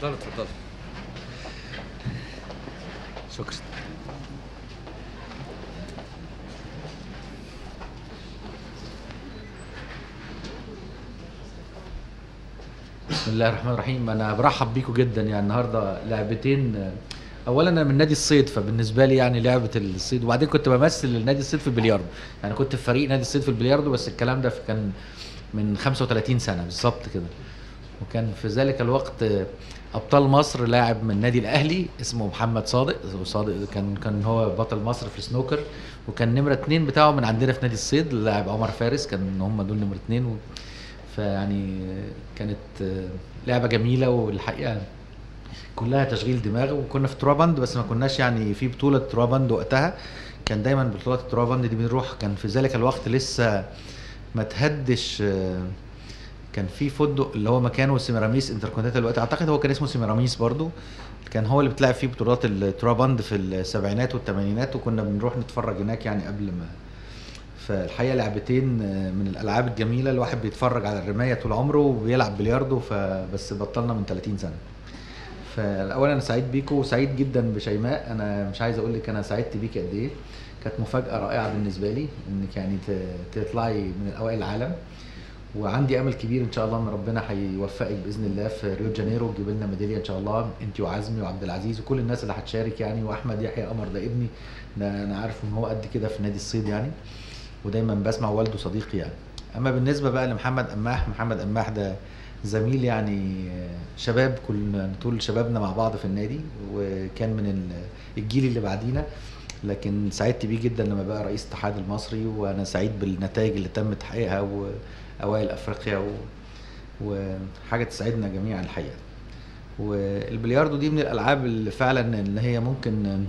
اتفضلوا اتفضلوا شكرا بسم الله الرحمن الرحيم انا برحب بيكم جدا يعني النهارده لعبتين اولا انا من نادي الصيد فبالنسبه لي يعني لعبه الصيد وبعدين كنت بمثل نادي الصيد في البلياردو يعني كنت في فريق نادي الصيد في البلياردو بس الكلام ده كان من 35 سنه بالظبط كده وكان في ذلك الوقت ابطال مصر لاعب من النادي الاهلي اسمه محمد صادق صادق كان كان هو بطل مصر في السنوكر وكان نمره اتنين بتاعه من عندنا في نادي الصيد اللاعب عمر فارس كان هم دول نمره اتنين و فيعني كانت لعبه جميله والحقيقه كلها تشغيل دماغ وكنا في ترابند بس ما كناش يعني في بطوله ترابند وقتها كان دايما بطولات الترابند دي بنروح كان في ذلك الوقت لسه ما تهدش كان في فندق اللي هو مكانه سيميراميس انتركونتيننتال دلوقتي اعتقد هو كان اسمه سيميراميس برضو كان هو اللي بتلعب فيه بطولات الترابند في السبعينات والثمانينات وكنا بنروح نتفرج هناك يعني قبل ما فالحقيقه لعبتين من الالعاب الجميله الواحد بيتفرج على الرمايه طول عمره وبيلعب بلياردو فبس بطلنا من 30 سنه فالاول انا سعيد بيكو وسعيد جدا بشيماء انا مش عايز اقول لك انا سعدت بيكي قد ايه كانت مفاجاه رائعه بالنسبه لي انك يعني تطلعي من اوائل العالم وعندي امل كبير ان شاء الله ان ربنا هيوفقك باذن الله في ريو جانيرو وتجيب لنا ميداليه ان شاء الله انت وعزمي وعبد العزيز وكل الناس اللي هتشارك يعني واحمد يحيى قمر ده ابني ده انا عارف ان هو قد كده في نادي الصيد يعني ودايما بسمع والده صديقي يعني اما بالنسبه بقى لمحمد قماح محمد قماح ده زميل يعني شباب كل طول شبابنا مع بعض في النادي وكان من الجيل اللي بعدينا لكن سعدت بيه جدا لما بقى رئيس الاتحاد المصري وانا سعيد بالنتائج اللي تم تحقيقها واوائل افريقيا و... وحاجه تسعدنا جميعا الحقيقه والبلياردو دي من الالعاب اللي فعلا ان هي ممكن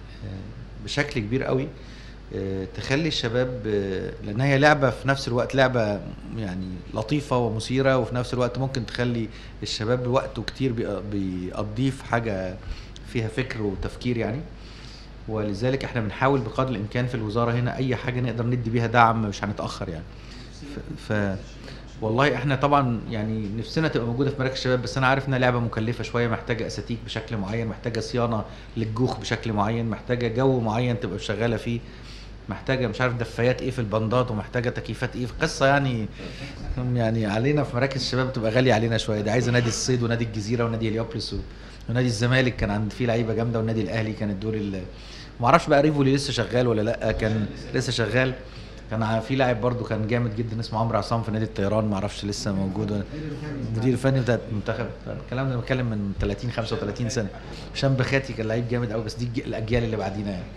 بشكل كبير قوي تخلي الشباب لان هي لعبه في نفس الوقت لعبه يعني لطيفه ومثيره وفي نفس الوقت ممكن تخلي الشباب وقته كتير بيقضيه في حاجه فيها فكر وتفكير يعني ولذلك احنا بنحاول بقدر الامكان في الوزاره هنا اي حاجه نقدر ندي بيها دعم مش هنتاخر يعني ف, ف والله احنا طبعا يعني نفسنا تبقى موجوده في مراكز الشباب بس انا عارف انها لعبه مكلفه شويه محتاجه اساتيك بشكل معين محتاجه صيانه للجوخ بشكل معين محتاجه جو معين تبقى شغاله فيه محتاجه مش عارف دفايات ايه في البندات ومحتاجه تكييفات ايه في قصه يعني يعني علينا في مراكز الشباب تبقى غاليه علينا شويه دي عايزه نادي الصيد ونادي الجزيره ونادي هليوبلس ونادي الزمالك كان عند فيه لعيبه جامده والنادي الاهلي كانت دول اللي ما اعرفش بقى ريفولي لسه شغال ولا لا كان لسه شغال كان في لاعب برضو كان جامد جدا اسمه عمرو عصام في نادي الطيران ما اعرفش لسه موجود المدير الفني بتاع المنتخب الكلام ده بتكلم من 30 35 سنه هشام بخاتي كان لعيب جامد قوي بس دي الاجيال اللي بعدينا يعني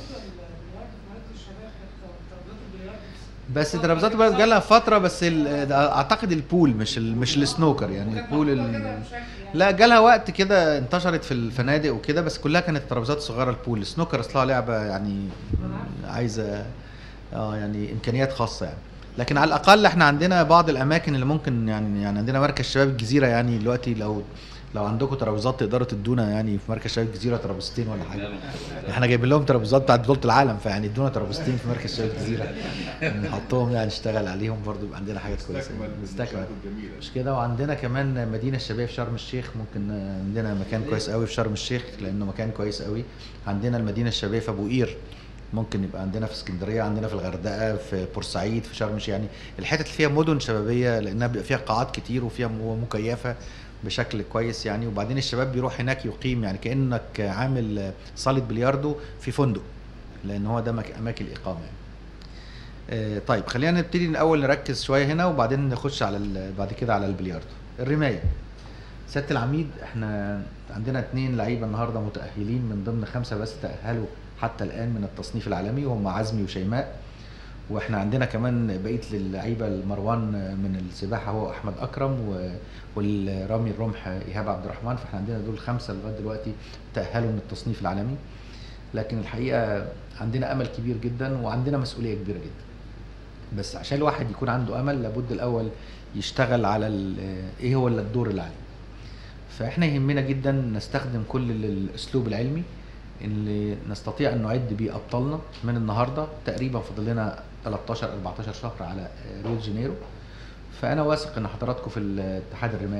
بس ترابيزات بقى جالها فتره بس اعتقد البول مش ال مش السنوكر يعني البول ال لا جالها وقت كده انتشرت في الفنادق وكده بس كلها كانت ترابيزات صغيره البول السنوكر اصلها لعبه يعني عايزه اه يعني امكانيات خاصه يعني لكن على الاقل احنا عندنا بعض الاماكن اللي ممكن يعني يعني عندنا مركز شباب الجزيره يعني دلوقتي لو لو عندكم ترابيزات تقدروا تدونا يعني في مركز شباب الجزيره ترابيزتين ولا حاجه احنا جايبين لهم ترابيزات بتاعت بطوله العالم فيعني ادونا ترابيزتين في مركز شباب الجزيره نحطهم يعني نشتغل عليهم برضو يبقى عندنا حاجات كويسه نستكمل مش كده وعندنا كمان مدينه الشباب في شرم الشيخ ممكن عندنا مكان كويس قوي في شرم الشيخ لانه مكان كويس قوي عندنا المدينه الشبابيه في ابو قير ممكن يبقى عندنا في اسكندريه عندنا في الغردقه في بورسعيد في شرم الشيخ يعني الحتت اللي فيها مدن شبابيه لانها بيبقى فيها قاعات كتير وفيها مكيفه بشكل كويس يعني وبعدين الشباب بيروح هناك يقيم يعني كانك عامل صاله بلياردو في فندق لان هو ده اماكن الاقامه يعني. آه طيب خلينا نبتدي الاول نركز شويه هنا وبعدين نخش على بعد كده على البلياردو الرمايه سياده العميد احنا عندنا اثنين لعيبه النهارده متاهلين من ضمن خمسه بس تاهلوا حتى الان من التصنيف العالمي وهم عزمي وشيماء واحنا عندنا كمان بقيه اللعيبه المروان من السباحه هو احمد اكرم والرامي الرمح ايهاب عبد الرحمن فاحنا عندنا دول خمسه لغايه دلوقتي تاهلوا من التصنيف العالمي لكن الحقيقه عندنا امل كبير جدا وعندنا مسؤوليه كبيره جدا بس عشان الواحد يكون عنده امل لابد الاول يشتغل على ايه هو الدور اللي عليه فاحنا يهمنا جدا نستخدم كل الاسلوب العلمي اللي نستطيع ان نعد بيه ابطالنا من النهارده تقريبا فاضل لنا 13 14 شهر على ريو دي جانيرو فانا واثق ان حضراتكم في اتحاد الرمايه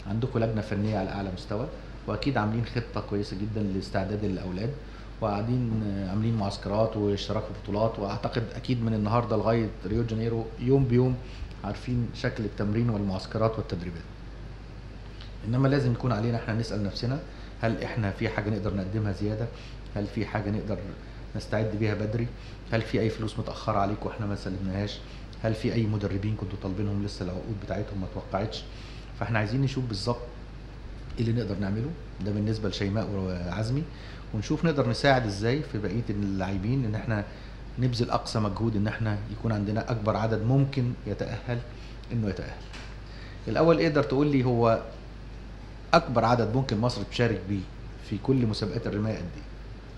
عندكم لجنه فنيه على اعلى مستوى واكيد عاملين خطه كويسه جدا لاستعداد الاولاد وقاعدين آه، عاملين معسكرات واشتراك في بطولات واعتقد اكيد من النهارده لغايه ريو دي جانيرو يوم بيوم عارفين شكل التمرين والمعسكرات والتدريبات انما لازم يكون علينا احنا نسال نفسنا هل احنا في حاجه نقدر نقدمها زياده هل في حاجه نقدر نستعد بيها بدري هل في اي فلوس متاخره عليكم واحنا ما سلمناهاش هل في اي مدربين كنتوا طالبينهم لسه العقود بتاعتهم ما توقعتش فاحنا عايزين نشوف بالظبط ايه اللي نقدر نعمله ده بالنسبه لشيماء وعزمي ونشوف نقدر نساعد ازاي في بقيه اللاعبين ان احنا نبذل اقصى مجهود ان احنا يكون عندنا اكبر عدد ممكن يتاهل انه يتاهل الاول اقدر تقول لي هو اكبر عدد ممكن مصر تشارك بيه في كل مسابقات الرمايه قد ايه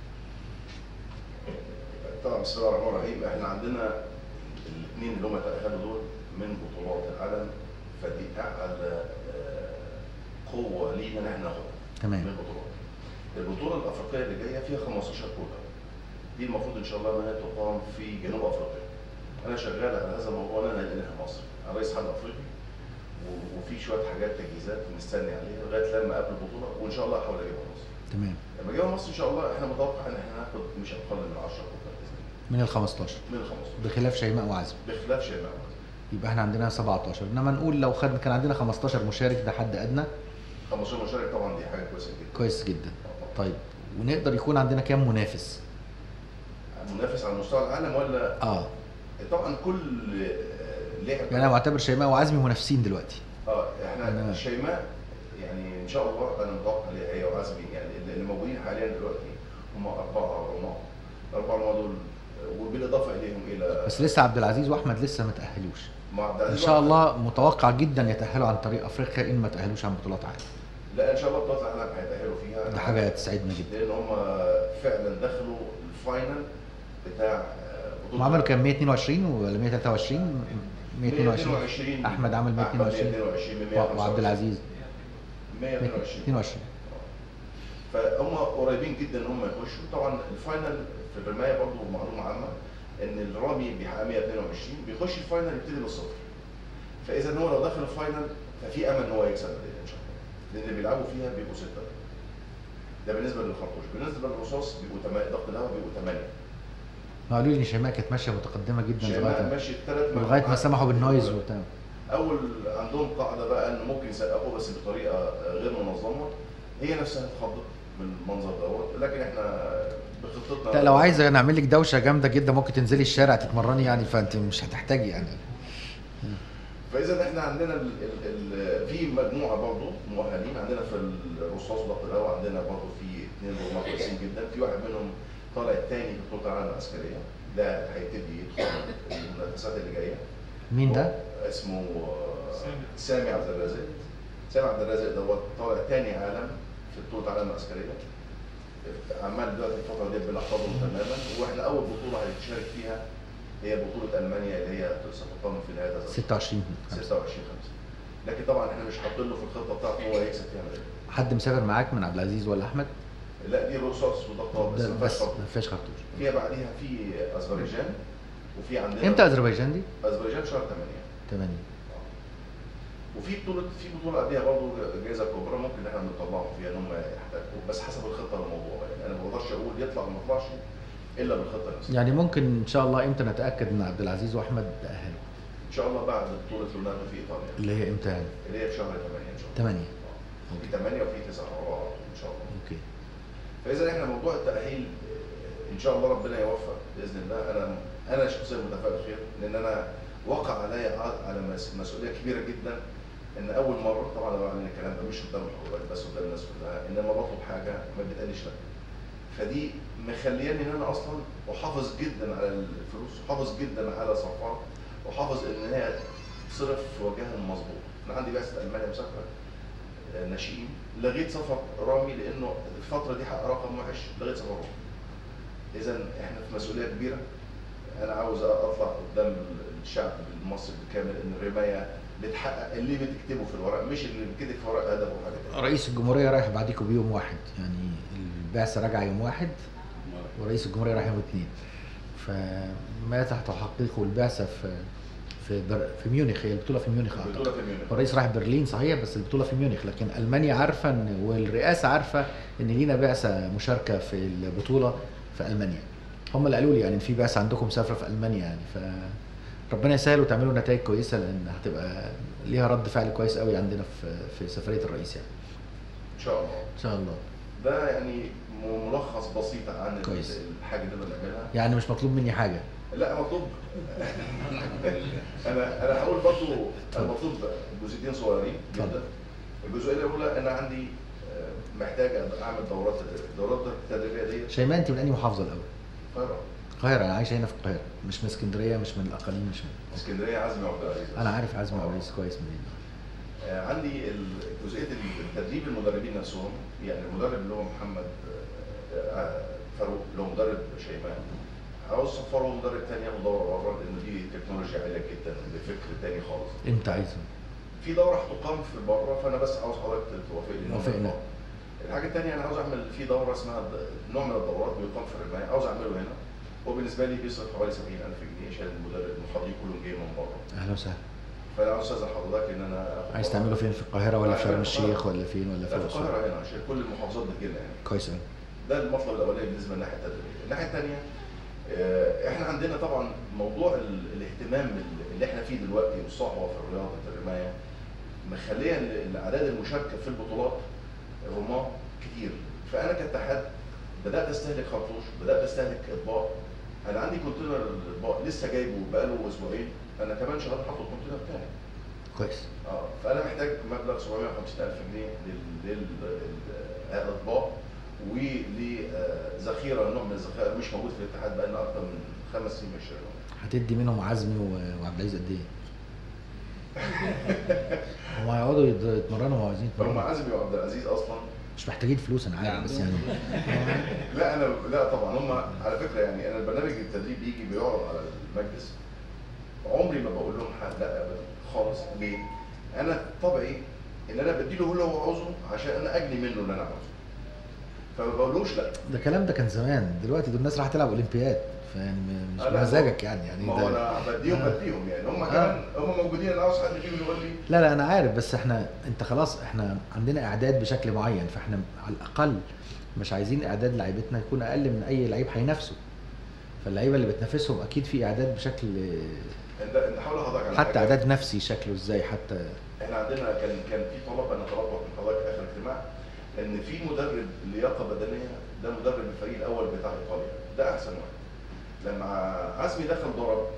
طبعا بسم الله الرحمن الرحيم احنا عندنا الاثنين اللي هم تاهلوا دول من بطولات العالم فدي اعلى آه، قوه لينا ان احنا ناخدها تمام. من البطولات البطوله الافريقيه اللي جايه فيها 15 بطوله دي المفروض ان شاء الله انها تقام في جنوب افريقيا انا شغال على هذا الموضوع ان انا انقلها مصر انا رئيس اتحاد افريقي و- وفي شويه حاجات تجهيزات مستني عليها لغايه لما قبل البطوله وان شاء الله احاول اجيبها مصر تمام لما اجيبها مصر ان شاء الله احنا متوقع ان احنا هناخد مش اقل من 10 بطولات باذن الله من ال 15 من ال 15 بخلاف شيماء وعزمي بخلاف شيماء يبقى احنا عندنا 17 انما نقول لو خد كان عندنا 15 مشارك ده حد ادنى 15 مشارك طبعا دي حاجه كويسه جدا كويس جدا طيب ونقدر يكون عندنا كام منافس منافس على مستوى العالم ولا اه طبعا كل آه، لاعب يعني انا معتبر شيماء وعزمي منافسين دلوقتي اه احنا أنا- شيماء يعني ان شاء الله انا متوقع ليها هي وعزمي يعني اللي- اللي موجودين حاليا دلوقتي هم اربعه رماة الاربعه رماة دول آه، وبالاضافه اليهم الى بس لسه عبد العزيز واحمد لسه ما تاهلوش مع عبد ان العزيز شاء واحد. الله متوقع جدا يتاهلوا عن طريق افريقيا ان ما تاهلوش عن بطولات عالم لا ان شاء الله بطولات العالم هيتاهلوا فيها ده حاجه تسعدنا جدا لان هم فعلا دخلوا الفاينل بتاع آه، بطوله هم عملوا كام 122 ولا 123 122 122 احمد عمل 122 122 وعبد العزيز 122 22 فهم قريبين جدا ان هم يخشوا طبعا الفاينل في الرمايه برضه معلومه عامه ان الرامي بيحقق 122 بيخش الفاينل يبتدي بالصفر فاذا هو لو دخل الفاينل ففي امل ان هو يكسب الليله ان شاء الله لان اللي بيلعبوا فيها بيبقوا سته ده بالنسبه للخرطوش بالنسبه للرصاص بيبقوا تما- ضغط الهواء بيبقوا ثمانيه ما قالوا لي ان شيماء كانت ماشيه متقدمه جدا شيماء لغايه ماشي ثلاث لغايه ما سمحوا بالنويز وبتاع اول عندهم قاعده بقى ان ممكن يسقفوا بس بطريقه غير منظمه هي نفسها اتخضت من المنظر دوت لكن احنا بخطتنا لا لو عايزه نعمل لك دوشه جامده جدا ممكن تنزلي الشارع تتمرني يعني فانت مش هتحتاجي يعني فاذا احنا عندنا ال ال ال في مجموعه برضه مؤهلين عندنا في الرصاص وضغط الهواء عندنا برضه في اثنين رماة كويسين جدا في واحد منهم طالع الثاني في بطوله العالم العسكريه ده هيبتدي يدخل المنافسات اللي جايه مين ده؟ اسمه آه، سامي. سامي عبد الرازق سامي عبد الرازق دوت طالع تاني عالم في بطوله العالم العسكريه عمال دلوقتي الفتره دي بنحفظه تماما واحنا اول بطوله هيشارك فيها هي بطوله المانيا اللي هي ستقام في نهايه هذا الشهر. 26 26 5 لكن طبعا احنا مش حاطين له في الخطه بتاعته هو هيكسب فيها ميداليه حد مسافر معاك من عبد العزيز ولا احمد؟ لا دي رصاص وضغط بس ده ما فيهاش بس خطوة. ما فيهاش خرطوش فيها بعديها في اذربيجان وفي عندنا امتى اذربيجان دي؟ اذربيجان شهر 8 8 وفي بطولة في بطولة قبلها برضه جائزة كبرى ممكن ان احنا نطلعهم فيها ان هم يحتاجوا بس حسب الخطة للموضوع يعني انا ما بقدرش اقول يطلع وما يطلعش الا بالخطة نفسها. يعني ممكن ان شاء الله امتى نتاكد ان عبد العزيز واحمد تاهلوا؟ ان شاء الله بعد بطولة لوناردو في ايطاليا اللي هي امتى يعني؟ اللي هي في شهر 8 ان شاء الله. 8 آه. في 8 وفي 9 ورا بعض ان شاء الله. اوكي فاذا احنا موضوع التأهيل آه، ان شاء الله ربنا يوفق باذن الله انا انا شخصيا متفائل خير لان انا وقع عليا ع- على مس- مسؤوليه كبيره جدا ان اول مره طبعا انا بعمل الكلام ده مش قدام الحضور بس قدام الناس كلها ان لما بطلب حاجه ما بتقاليش لا فدي مخلياني ان انا اصلا احافظ جدا على الفلوس احافظ جدا على صفات احافظ ان هي تصرف في وجهها المظبوط انا عندي بعثه المانيا مسافره آه، ناشئين لغيت سفر رامي لانه الفتره دي حقق رقم وحش لغيت سفر رامي اذا احنا في مسؤوليه كبيره انا عاوز اطلع قدام الشعب المصري بالكامل ان الرمايه بتحقق اللي بتكتبه في الورق مش اللي بيتكتب في ورق هدف وحاجه تانية. رئيس الجمهوريه رايح بعديكم بيوم واحد يعني البعثه راجعه يوم واحد ورئيس الجمهوريه رايح يوم اثنين فمتى هتحققوا البعثه في في بر... في ميونخ هي البطوله في ميونخ البطوله اعتقد في ميونخ الرئيس راح برلين صحيح بس البطوله في ميونخ لكن المانيا عارفه ان والرئاسه عارفه ان لينا بعثه مشاركه في البطوله في المانيا هم اللي قالوا لي يعني ان في بعثه عندكم مسافره في المانيا يعني ف ربنا يسهل وتعملوا نتائج كويسه لان هتبقى ليها رد فعل كويس قوي عندنا في في سفريه الرئيس يعني ان شاء الله ان شاء الله ده يعني م- ملخص بسيط عن كويس. الحاجه اللي انا بنعملها يعني مش مطلوب مني حاجه لا مطلوب انا انا هقول برضو انا اتفضل. مطلوب جزئيتين صغيرين اتفضل. جدا الجزئيه الاولى انا عندي آه، محتاج اعمل دورات الدورات التدريبيه دي شيماء انت من انهي محافظه الاول؟ القاهره القاهره انا عايشه هنا في القاهره مش من اسكندريه مش من الاقاليم مش من اسكندريه عزمي عبد العزيز انا عارف عزمي عبد العزيز كويس منين آه، عندي ال- جزئيه التدريب المدربين نفسهم يعني المدرب اللي هو محمد آه، آه، فاروق اللي هو مدرب شيماء عاوز اسفره مدرب تاني ياخد دوره بره لان دي تكنولوجيا عاليه جدا بفكر تاني خالص انت عايزه في دوره هتقام في بره فانا بس عاوز حضرتك توافقني إن أنا وافقنا. أقام. الحاجه الثانيه انا عاوز اعمل في دوره اسمها د- نوع من الدورات بيقام في الرمايه عاوز اعمله هنا وبالنسبه لي بيصرف حوالي 70000 جنيه عشان المدرب المحاضرين كلهم جايين من بره اهلا وسهلا فانا عاوز استاذن حضرتك ان انا آخد عايز دوره. تعمله فين في القاهره ولا في شرم أنا في القاهرة. الشيخ ولا فين ولا لا في في الأقصر؟ القاهره هنا عشان كل المحافظات بتجيلنا يعني كويس قوي ده المطلب الاولاني بالنسبه للناحيه التدريبيه الناحيه الثانيه احنا عندنا طبعا موضوع ال- الاهتمام بال- اللي احنا فيه دلوقتي والصحوه في رياضه الرمايه مخليه ال- الاعداد المشاركه في البطولات الرماة كتير فانا كاتحاد بدات استهلك خرطوش بدات استهلك اطباق انا عندي كونتينر الاطباق لسه جايبه بقاله اسبوعين انا كمان شغال حاطه الكونتينر بتاعي كويس اه فانا محتاج مبلغ 750 الف جنيه لل- لل- للاطباق ولذخيره نوع من الذخائر مش موجود في الاتحاد بقى لنا اكتر من خمس سنين من الشغل هتدي منهم عزمي و- وعبد العزيز قد ايه؟ هم هيقعدوا يت- يتمرنوا وهو عايزين هم يتمرنوا عزمي وعبد العزيز اصلا مش محتاجين فلوس انا عارف بس يعني لا انا لا طبعا هم على فكره يعني انا البرنامج التدريب بيجي بيعرض على المجلس عمري ما بقول لهم حد لا ابدا خالص ليه؟ انا طبعي ان انا بديله هو اللي هو عاوزه عشان انا اجني منه اللي انا عاوزه فما بقولوش لا ده الكلام ده كان زمان دلوقتي دول الناس راح تلعب اولمبياد فيعني م- مش آه، لا، بمزاجك يعني يعني ما هو ده انا بديهم آه. بديهم يعني هم آه. كمان هم موجودين انا عاوز حد فيهم يقول لي لا لا انا عارف بس احنا انت خلاص احنا عندنا اعداد بشكل معين فاحنا على الاقل مش عايزين اعداد لعيبتنا يكون اقل من اي لعيب هينافسه فاللعيبه اللي بتنافسهم اكيد في اعداد بشكل انت انت حاول حضرتك على حتى حاجة. اعداد نفسي شكله ازاي حتى احنا عندنا كان كان في طلب انا طلبت من حضرتك في اخر اجتماع ان في مدرب لياقه بدنيه ده مدرب الفريق الاول بتاع ايطاليا ده احسن واحد لما عزمي دخل ضرب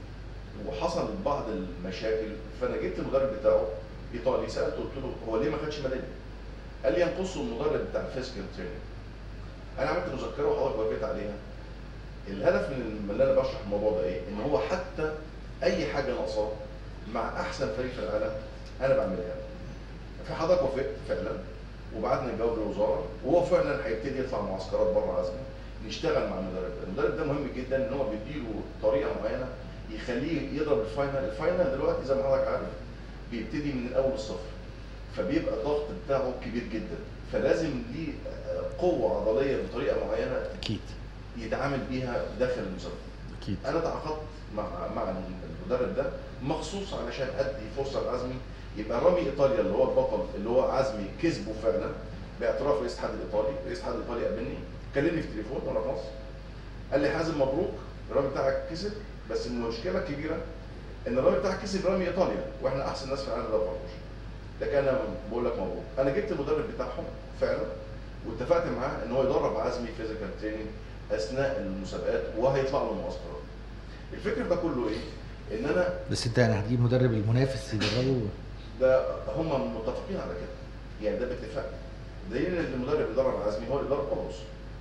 وحصل بعض المشاكل فانا جبت المدرب بتاعه ايطالي سالته قلت له هو ليه ما خدش ميداليه؟ قال لي ينقصه المدرب بتاع الفيزيكال تريننج انا عملت مذكره وحضرتك وافقت عليها الهدف من اللي انا بشرح الموضوع ده ايه؟ ان هو حتى اي حاجه ناقصاه مع احسن فريق في العالم انا بعملها في حضرتك وافقت فعلا وبعتنا الجواب للوزاره وهو فعلا هيبتدي يطلع معسكرات بره عزمي نشتغل مع المدرب ده، المدرب ده مهم جدا ان هو بيديله طريقه معينه يخليه يضرب الفاينل، الفاينل دلوقتي زي ما حضرتك عارف بيبتدي من الاول الصفر فبيبقى الضغط بتاعه كبير جدا فلازم ليه آه، قوه عضليه بطريقه معينه اكيد يتعامل بيها داخل المسابقه اكيد انا تعاقدت مع مع المدرب ده مخصوص علشان ادي فرصه لعزمي يبقى رامي ايطاليا اللي هو البطل اللي هو عزمي كسبه فعلا باعتراف رئيس الاتحاد الايطالي، رئيس الاتحاد الايطالي قابلني كلمني في التليفون وانا في مصر قال لي حازم مبروك الرامي بتاعك كسب بس المشكله الكبيره ان الرامي بتاعك كسب رامي ايطاليا واحنا احسن ناس في العالم ده فرقوش لكن انا بقول لك مبروك انا جبت المدرب بتاعهم فعلا واتفقت معاه ان هو يدرب عزمي فيزيكال تريننج اثناء المسابقات وهيطلع له معسكرات الفكر ده كله ايه؟ ان انا بس انت يعني هتجيب مدرب المنافس يدربه ده هم متفقين على كده يعني ده باتفاق دليل ان المدرب يدرب عزمي هو اللي يدرب قبرص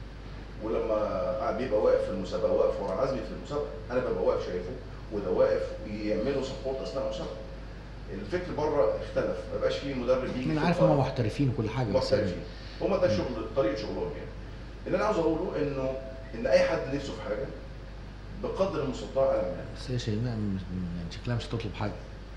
ولما قاعد بيبقى واقف في المسابقه واقف ورا عزمي في المسابقه انا ببقى واقف شايفه وده واقف ويعملوا سبورت اثناء المسابقه الفكر بره اختلف ما بقاش فيه مدرب يجي انا في عارف القرار. هم محترفين وكل حاجه بس يعني محترفين هم ده شغل طريقه شغلهم يعني اللي انا عاوز اقوله انه ان اي حد نفسه في حاجه بقدر المستطاع انا معاه بس هي شيماء مش- يعني شكلها مش هتطلب حاجه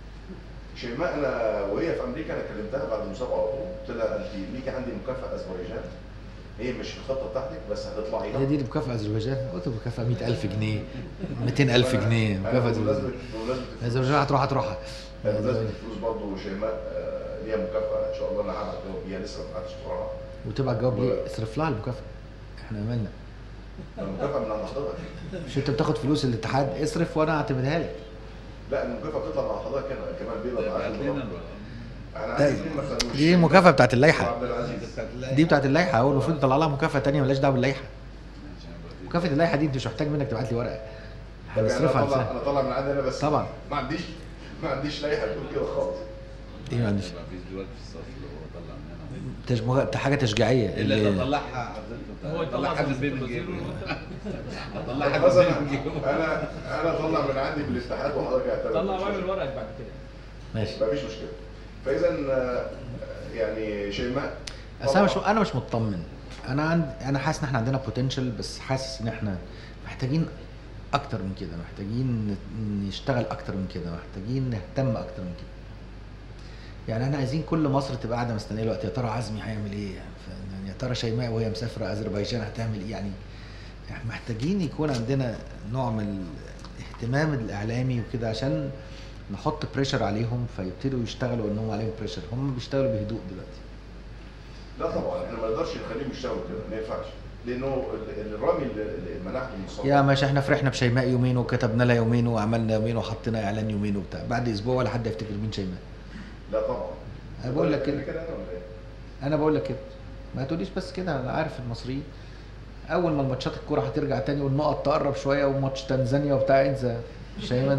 شيماء انا وهي في امريكا انا كلمتها بعد المسابقه على طول قلت لها انت ليكي عندي مكافاه اذربيجان هي مش في الخطه بتاعتك بس هتطلعي هي دي مكافاه اذربيجان قلت مكافاه 100000 جنيه 200000 جنيه مكافاه بمناسبه اذربيجان بمناسبه اذربيجان هتروح هتروحها بمناسبه الفلوس برضه شيماء آه، ليها مكافاه ان شاء الله انا هبعت جواب بيها لسه ما بعتش بصراحه وتبقى الجواب ليه اصرف لها المكافاه احنا مالنا المكافاه من عند حضرتك مش انت بتاخد فلوس الاتحاد اصرف وانا اعتمدها لك لا المكافاه بتطلع مع حضرتك هنا كمان بيبقى معاك بعت لنا الرقم. الورق. احنا لا، عايزين ما خدوش دي مكافاه بتاعت اللائحه عبد العزيز دي بتاعت اللائحه هو المفروض يطلع لها مكافاه تانية مالهاش دعوه باللائحه عشان يبقى في- مكافاه اللائحه دي انت مش محتاج منك تبعت لي ورقه طب يعني هنصرفها انا طالع ازاي انا طالع من عندي انا بس طبعا. ما عنديش ما عنديش لائحه تقول كده خالص ايه ما عنديش يبقى في دلوقتي في الصف اللي هو طلع منها تج... مغ- حاجه تشجيعيه اللي اللي طلعها هو حضرتك طلع يطلع حاجه زي بين ما الجيب تقول طلع حاجه خلاص بين انا الجيب انا انا طلع من عندي بالاتحاد وحضرتك اعتبر طلع مش واعمل مشكلة. ورقك بعد كده ماشي مفيش مشكله فاذا آه، يعني شيماء بس انا مش طبعاً. انا مش مطمن انا عند انا حاسس ان احنا عندنا بوتنشال بس حاسس ان احنا محتاجين اكتر من كده محتاجين ن- نشتغل اكتر من كده محتاجين نهتم اكتر من كده يعني احنا عايزين كل مصر تبقى قاعده مستنيه الوقت يا ترى عزمي هيعمل ايه ف- يا ترى شيماء وهي مسافره اذربيجان هتعمل ايه يعني احنا محتاجين يكون عندنا نوع من الاهتمام الاعلامي وكده عشان نحط بريشر عليهم فيبتدوا يشتغلوا انهم عليهم بريشر هم بيشتغلوا بهدوء دلوقتي لا طبعا احنا ما نقدرش نخليهم يشتغلوا كده ما ينفعش لانه ال- الرامي اللي اللي منحته من الصوت يا ماشي احنا فرحنا بشيماء يومين وكتبنا لها يومين وعملنا يومين وحطينا اعلان يومين وبتاع بعد اسبوع ولا حد يفتكر مين شيماء لا طبعا أنا بقول لك كده. كده انا ولا ايه؟ انا بقول لك كده ما تقوليش بس كده انا عارف المصريين اول ما الماتشات الكوره هترجع تاني والنقط تقرب شويه وماتش تنزانيا وبتاع انسى شيماء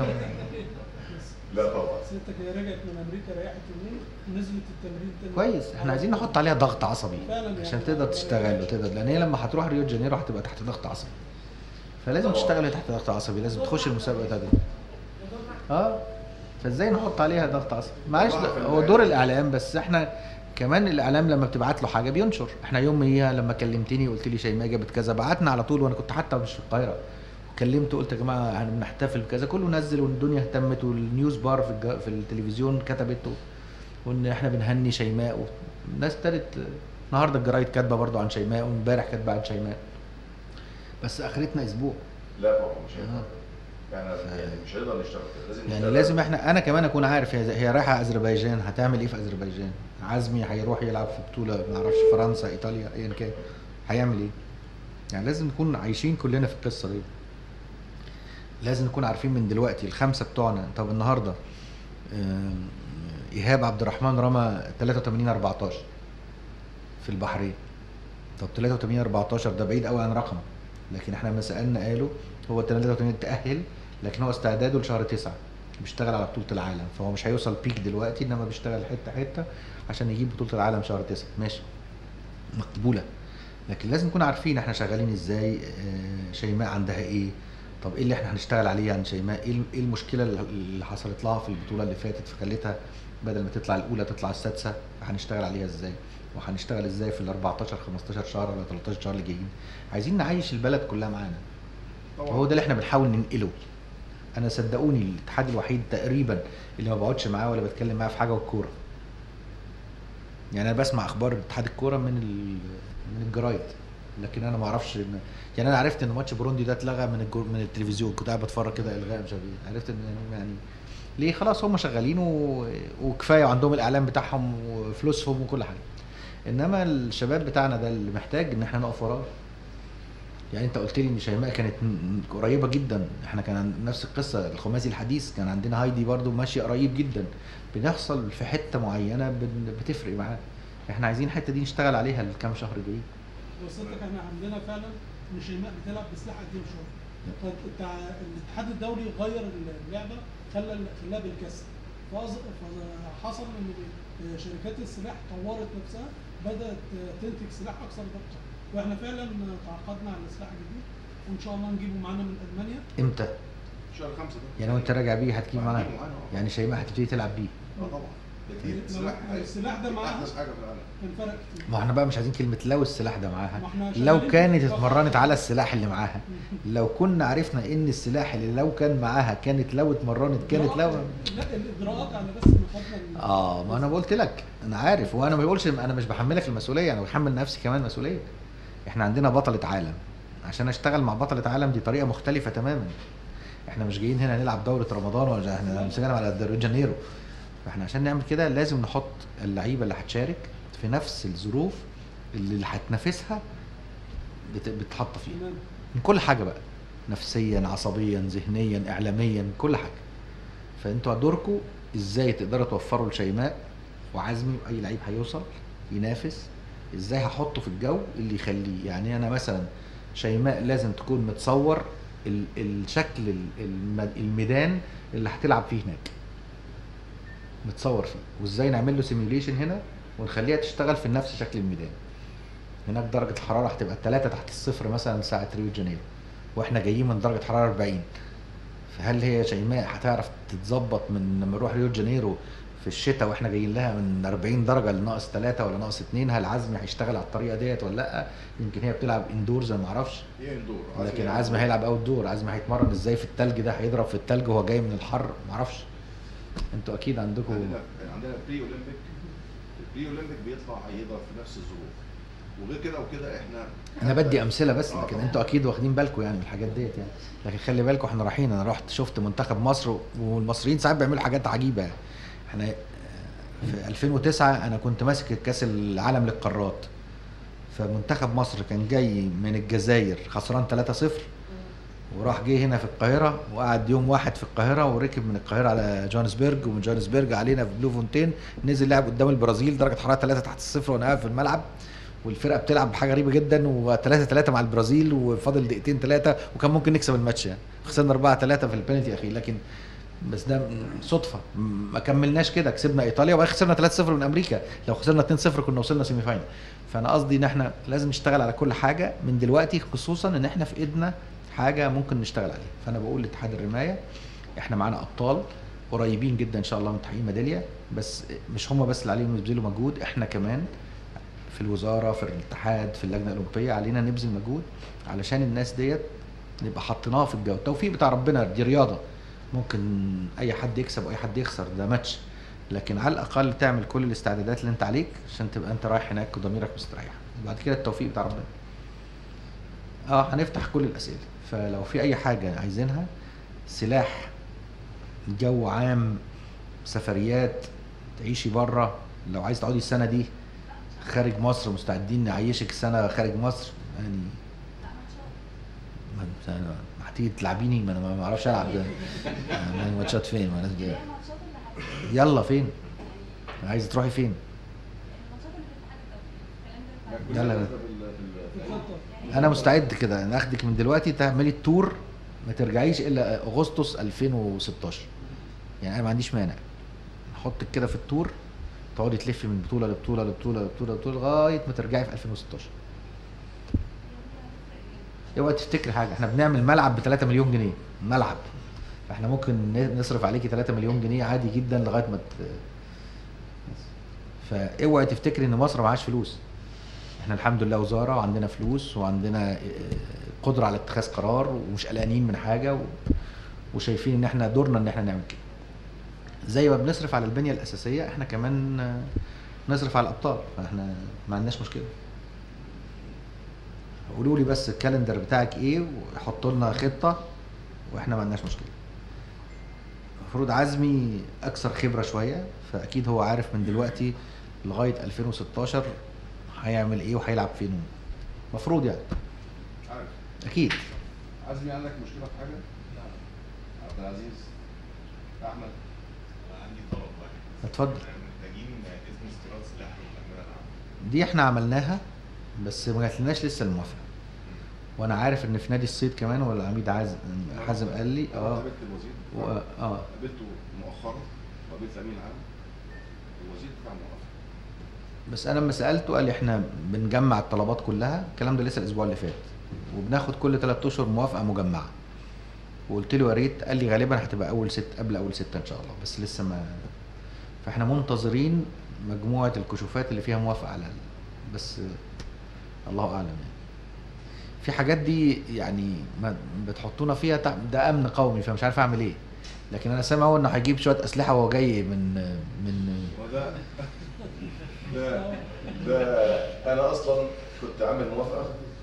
لا طبعا ستك هي رجعت من امريكا ريحت يومين ونزلت التمرين تاني كويس احنا عايزين نحط عليها ضغط عصبي فعلا يعني. عشان تقدر تشتغل وتقدر لان هي لما هتروح ريو دي جانيرو هتبقى تحت ضغط عصبي فلازم طبعا. تشتغل وهي تحت ضغط عصبي لازم تخش المسابقه دي اه فازاي نحط عليها ضغط عصبي معلش طبعا في ده- هو النهاية. دور الاعلام بس احنا كمان الاعلام لما بتبعت له حاجه بينشر احنا يوم ما لما كلمتني وقلت لي شيماء جابت كذا بعتنا على طول وانا كنت حتى مش في القاهره كلمت قلت يا جماعه احنا بنحتفل بكذا كله نزل والدنيا اهتمت والنيوز بار في, الج... في التلفزيون كتبت وان احنا بنهني شيماء والناس ابتدت النهارده الجرايد كاتبه برضو عن شيماء وامبارح كاتبه عن شيماء بس اخرتنا اسبوع لا طبعا مش هينفع آه. يعني يعني مش هنقدر نشتغل كده لازم يعني نشتغل. لازم احنا انا كمان اكون عارف هي هي رايحه اذربيجان هتعمل ايه في اذربيجان عزمي هيروح يلعب في بطوله ما اعرفش فرنسا ايطاليا ايا كان هيعمل ايه يعني لازم نكون عايشين كلنا في القصه دي لازم نكون عارفين من دلوقتي الخمسه بتوعنا طب النهارده آم، ايهاب عبد الرحمن رمى 83 14 في البحرين طب 83 14 ده بعيد قوي عن رقم لكن احنا لما سالنا قالوا هو 83 تاهل لكن هو استعداده لشهر 9 بيشتغل على بطوله العالم فهو مش هيوصل بيك دلوقتي انما بيشتغل حته حته عشان يجيب بطوله العالم شهر 9 ماشي مقبوله لكن لازم نكون عارفين احنا شغالين ازاي آه، شيماء عندها ايه طب ايه اللي احنا هنشتغل عليه عن شيماء ايه ايه المشكله اللي- اللي حصلت لها في البطوله اللي فاتت فخلتها بدل ما تطلع الاولى تطلع السادسه هنشتغل عليها ازاي وهنشتغل ازاي في ال 14 15 شهر ولا 13 شهر اللي جايين عايزين نعيش البلد كلها معانا طبعا وهو ده اللي احنا بنحاول ننقله انا صدقوني الاتحاد الوحيد تقريبا اللي ما بقعدش معاه ولا بتكلم معاه في حاجه والكوره يعني انا بسمع اخبار اتحاد الكوره من ال- من الجرايد لكن انا ما اعرفش ان يعني انا عرفت ان ماتش بروندي ده اتلغى من الجو... من التلفزيون كنت قاعد بتفرج كده الغاء مش عارف ايه عرفت ان يعني ليه خلاص هم شغالين و... وكفايه وعندهم الاعلام بتاعهم وفلوسهم وكل حاجه انما الشباب بتاعنا ده اللي محتاج ان احنا نقف وراه يعني انت قلت لي ان شيماء كانت م- م- قريبه جدا احنا كان عن- نفس القصه الخماسي الحديث كان عندنا هايدي برضو ماشيه قريب جدا بنحصل في حته معينه بن- بتفرق معانا احنا عايزين الحته دي نشتغل عليها الكام شهر جايين وصلتك احنا عندنا فعلا ان شيماء بتلعب بسلاح قديم شويه فالتع- الاتحاد الدولي غير اللعبه خلى خلاها بالكسر فأظ- فحصل ان شركات السلاح طورت نفسها بدات تنتج سلاح اكثر دقه واحنا فعلا تعاقدنا على سلاح جديد وان شاء الله نجيبه معانا من المانيا امتى شهر خمسة ده يعني وانت راجع بيه هتجيب معاك هتجيبه معانا، اه. يعني شيماء هتبتدي تلعب بيه اه طبعا ده لو السلاح السلاح ده معاها احدث حاجه في العالم كان فرق كتير ما احنا بقى مش عايزين كلمه لو السلاح ده معاها ما احنا لو شغالين كانت في- اتمرنت على السلاح اللي معاها لو كنا عرفنا ان السلاح اللي لو كان معاها كانت لو اتمرنت كانت لو لا الاجراءات على بس ان خدنا ال- اه ما انا قلت لك انا عارف وانا ما بقولش انا مش بحملك المسؤوليه انا بحمل نفسي كمان مسؤوليه احنا عندنا بطله عالم عشان اشتغل مع بطله عالم دي طريقه مختلفه تماما احنا مش جايين هنا نلعب دوره رمضان ولا احنا بنتكلم على ريو جانيرو فاحنا عشان نعمل كده لازم نحط اللعيبه اللي هتشارك في نفس الظروف اللي هتنافسها بت- بتتحط فيها تمام من كل حاجه بقى نفسيا عصبيا ذهنيا اعلاميا كل حاجه فانتوا دوركم ازاي تقدروا توفروا لشيماء وعزمي واي لعيب هيوصل ينافس ازاي هحطه في الجو اللي يخليه يعني انا مثلا شيماء لازم تكون متصور ال- الشكل ال- الم- الميدان اللي هتلعب فيه هناك متصور فيه وازاي نعمل له سيميوليشن هنا ونخليها تشتغل في نفس شكل الميدان هناك درجة الحرارة هتبقى 3 تحت الصفر مثلا ساعة ريو دي جانيرو واحنا جايين من درجة حرارة 40 فهل هي شيماء هتعرف تتظبط من لما نروح ريو دي جانيرو في الشتاء واحنا جايين لها من 40 درجة لناقص 3 ولا ناقص 2 هل عزمي هيشتغل على الطريقة ديت ولا لا يمكن هي بتلعب اندورز انا ما اعرفش هي اندور لكن عزمي هيلعب اوت دور عزمي هيتمرن ازاي في التلج ده هيضرب في التلج وهو جاي من الحر ما اعرفش انتوا اكيد عندكم عندنا عندنا بري اولمبيك البري اولمبيك بيطلع هيضرب في نفس الظروف وغير كده وكده احنا انا بدي امثله بس آه لكن طبعاً. انتوا اكيد واخدين بالكم يعني من الحاجات ديت يعني لكن خلي بالكم احنا رايحين انا رحت شفت منتخب مصر والمصريين ساعات بيعملوا حاجات عجيبه يعني. احنا في 2009 انا كنت ماسك كاس العالم للقارات فمنتخب مصر كان جاي من الجزائر خسران 3-0 وراح جه هنا في القاهره وقعد يوم واحد في القاهره وركب من القاهره على جوهانسبرج ومن جوهانسبرج علينا في بلو فونتين نزل لعب قدام البرازيل درجه حراره 3 تحت الصفر وانا قاعد في الملعب والفرقه بتلعب بحاجه غريبه جدا و3 3 مع البرازيل وفاضل دقيقتين ثلاثه وكان ممكن نكسب الماتش يعني خسرنا 4 3 في البنالتي الاخير لكن بس ده صدفه م- ما كملناش كده كسبنا ايطاليا وبعدين خسرنا 3 0 من امريكا لو خسرنا 2 0 كنا وصلنا سيمي فاينل فانا قصدي ان احنا لازم نشتغل على كل حاجه من دلوقتي خصوصا ان احنا في ايدنا حاجه ممكن نشتغل عليها فانا بقول لاتحاد الرمايه احنا معانا ابطال قريبين جدا ان شاء الله من تحقيق ميداليه بس مش هم بس اللي عليهم يبذلوا مجهود احنا كمان في الوزاره في الاتحاد في اللجنه الاولمبيه علينا نبذل مجهود علشان الناس ديت نبقى حاطيناها في الجو التوفيق بتاع ربنا دي رياضه ممكن اي حد يكسب واي حد يخسر ده ماتش لكن على الاقل تعمل كل الاستعدادات اللي انت عليك عشان تبقى انت رايح هناك وضميرك مستريح وبعد كده التوفيق بتاع ربنا اه هنفتح كل الاسئله فلو في اي حاجه عايزينها سلاح جو عام سفريات تعيشي بره لو عايز تقعدي السنه دي خارج مصر مستعدين نعيشك سنه خارج مصر يعني ما انت ما هتيجي تلعبيني ما انا ما اعرفش العب ده يعني ماتشات فين ما لازم يلا فين عايزه تروحي فين يلا يا باشا. في الخطه انا مستعد كده انا اخدك من دلوقتي تعملي التور ما ترجعيش الا اغسطس 2016 يعني انا ما عنديش مانع احطك كده في التور تقعدي تلفي من بطوله لبطوله لبطوله لبطوله لبطوله لغايه ما ترجعي في 2016 اوعي تفتكري حاجه احنا بنعمل ملعب ب 3 مليون جنيه ملعب فاحنا ممكن ن- نصرف عليكي 3 مليون جنيه عادي جدا لغايه ما ت... فاوعي تفتكري ان مصر معهاش فلوس احنا الحمد لله وزاره وعندنا فلوس وعندنا اه، قدره على اتخاذ قرار ومش قلقانين من حاجه و... وشايفين ان احنا دورنا ان احنا نعمل كده زي ما بنصرف على البنيه الاساسيه احنا كمان اه، نصرف على الابطال فاحنا ما عندناش مشكله قولوا لي بس الكالندر بتاعك ايه وحطوا لنا خطه واحنا ما عندناش مشكله المفروض عزمي اكثر خبره شويه فاكيد هو عارف من دلوقتي لغايه 2016 هيعمل ايه وهيلعب فين المفروض يعني عارف اكيد عزمي عندك مشكله في حاجه؟ عبد العزيز احمد عندي طلب واحد اتفضل احنا محتاجين اسم استيراد سلاح للأميرة العامة دي احنا عملناها بس ما جاتلناش لسه الموافقه وانا عارف ان في نادي الصيد كمان ولا العميد عازم حازم قال لي أنا اه قابلت الوزير و- اه قابلته مؤخرا وقابلت الامين العام الوزير بتاع موافق بس انا لما سالته قال لي احنا بنجمع الطلبات كلها الكلام ده لسه الاسبوع اللي فات وبناخد كل ثلاث اشهر موافقه مجمعه وقلت له يا ريت قال لي غالبا هتبقى اول ست قبل اول ستة ان شاء الله بس لسه ما فاحنا منتظرين مجموعه الكشوفات اللي فيها موافقه على ال- بس الله اعلم يعني في حاجات دي يعني ما بتحطونا فيها تع- ده امن قومي فمش عارف اعمل ايه لكن انا سامع هو انه هيجيب شويه اسلحه وهو جاي من من وده ده ده انا اصلا كنت عامل موافقه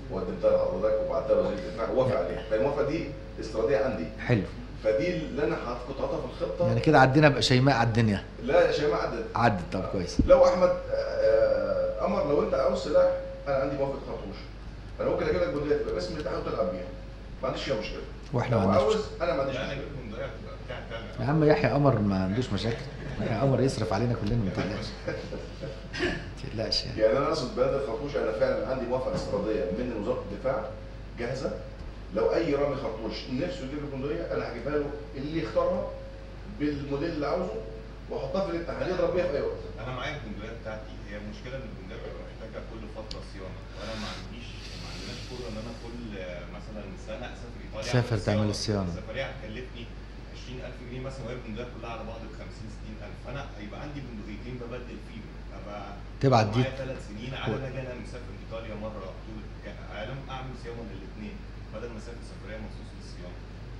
وقدمتها لحضرتك وبعتها لوزير الدفاع ووافق عليها فالموافقه دي استراتيجيه عندي حلو فدي اللي انا حاط- كنت حاطها في الخطه يعني كده عدينا بقى شيماء على الدنيا لا يا شيماء عدت عدت طب كويس لو احمد آه، قمر لو انت عاوز سلاح انا عندي موافقه خرطوش انا ممكن اجيب لك بندقيه تبقى باسم الاتحاد وتلعب بيها ما عنديش فيها مشكله واحنا لو ما عندناش عاوز انا ما عنديش لا انا مشكله جبت من ضيعت تبقى بتاعت يا انا عم يحيى قمر ما عندوش مشاكل يحيى قمر يصرف علينا كلنا ما تقلقش ما تقلقش يعني يعني انا اقصد بلد الخرطوش انا فعلا عندي موافقه استراتيجيه من وزاره الدفاع جاهزه لو اي رامي خرطوش نفسه يجيب لي بندقيه انا هجيبها له اللي يختارها بالموديل اللي عاوزه واحطها في الاتحاد يضرب بيها في اي وقت انا معايا البندقيه بتاعتي هي المشكله ان البندقيه بتبقى محتاجه كل فتره صيانه وانا ما عنديش ما عندناش قدره ان انا كل آه، مثلا سنه اسافر ايطاليا تسافر أعمل تعمل الصيانة. السفريه هتكلفني 20000 جنيه مثلا وهي البندقيه كلها على بعض ب 50 60000 فانا هيبقى عندي بندقيتين ببدل فيهم ابقى تبعت دي معايا ثلاث سنين على ما اجي انا مسافر ايطاليا مره طول العالم اعمل صيانه للاثنين بدل ما اسافر سفريه مخصوص للصيانه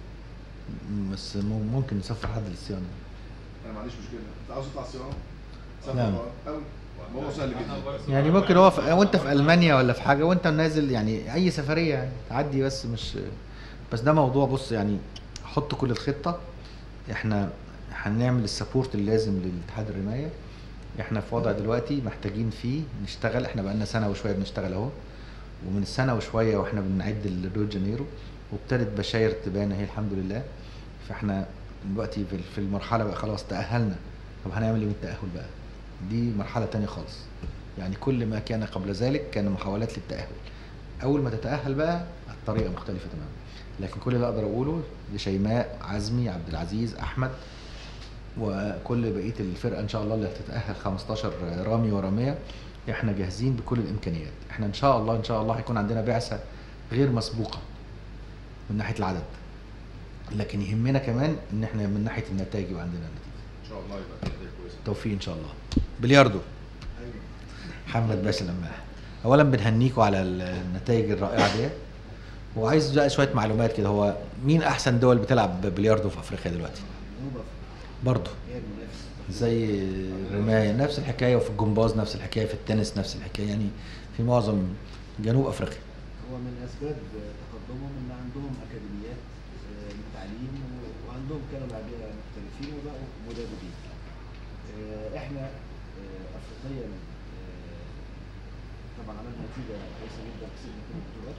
م- بس مم- ممكن نسفر حد للصيانه انا ما عنديش مشكله انت عاوز تطلع صيانه نعم. قوي الموضوع سهل جدا يعني ممكن هو في وانت في المانيا ولا في حاجه وانت نازل يعني اي سفريه يعني تعدي بس مش بس ده موضوع بص يعني حط كل الخطه احنا هنعمل السبورت اللازم للاتحاد الرمايه احنا في وضع دلوقتي محتاجين فيه نشتغل احنا بقالنا سنه وشويه بنشتغل اهو ومن السنه وشويه واحنا بنعد الريو دي جانيرو وابتدت بشاير تبان اهي الحمد لله فاحنا دلوقتي في- في المرحله بقى خلاص تاهلنا طب هنعمل ايه بالتاهل بقى دي مرحله تانية خالص يعني كل ما كان قبل ذلك كان محاولات للتاهل اول ما تتاهل بقى الطريقه مختلفه تماما لكن كل اللي اقدر اقوله لشيماء عزمي عبد العزيز احمد وكل بقيه الفرقه ان شاء الله اللي هتتاهل 15 رامي وراميه احنا جاهزين بكل الامكانيات احنا ان شاء الله ان شاء الله هيكون عندنا بعثه غير مسبوقه من ناحيه العدد لكن يهمنا كمان ان احنا من ناحيه النتائج يبقى عندنا نتيجه ان شاء الله يبقى في نتائج كويسه توفيق ان شاء الله بلياردو محمد باشا لماح اولا بنهنيكوا على النتائج الرائعه دي وعايز بقى شويه معلومات كده هو مين احسن دول بتلعب بلياردو في افريقيا دلوقتي برضه هي المنافسه زي الرمايه نفس الحكايه وفي الجمباز نفس الحكايه في التنس نفس الحكايه يعني في معظم جنوب افريقيا هو من اسباب تقدمهم ان عندهم اكاديميات آه، للتعليم و- وعندهم كانوا لاعبين محترفين وبقوا مدربين. آه، احنا آه، افريقيا آه، طبعا عملنا نتيجه كويسه جدا كسبنا كل البطولات.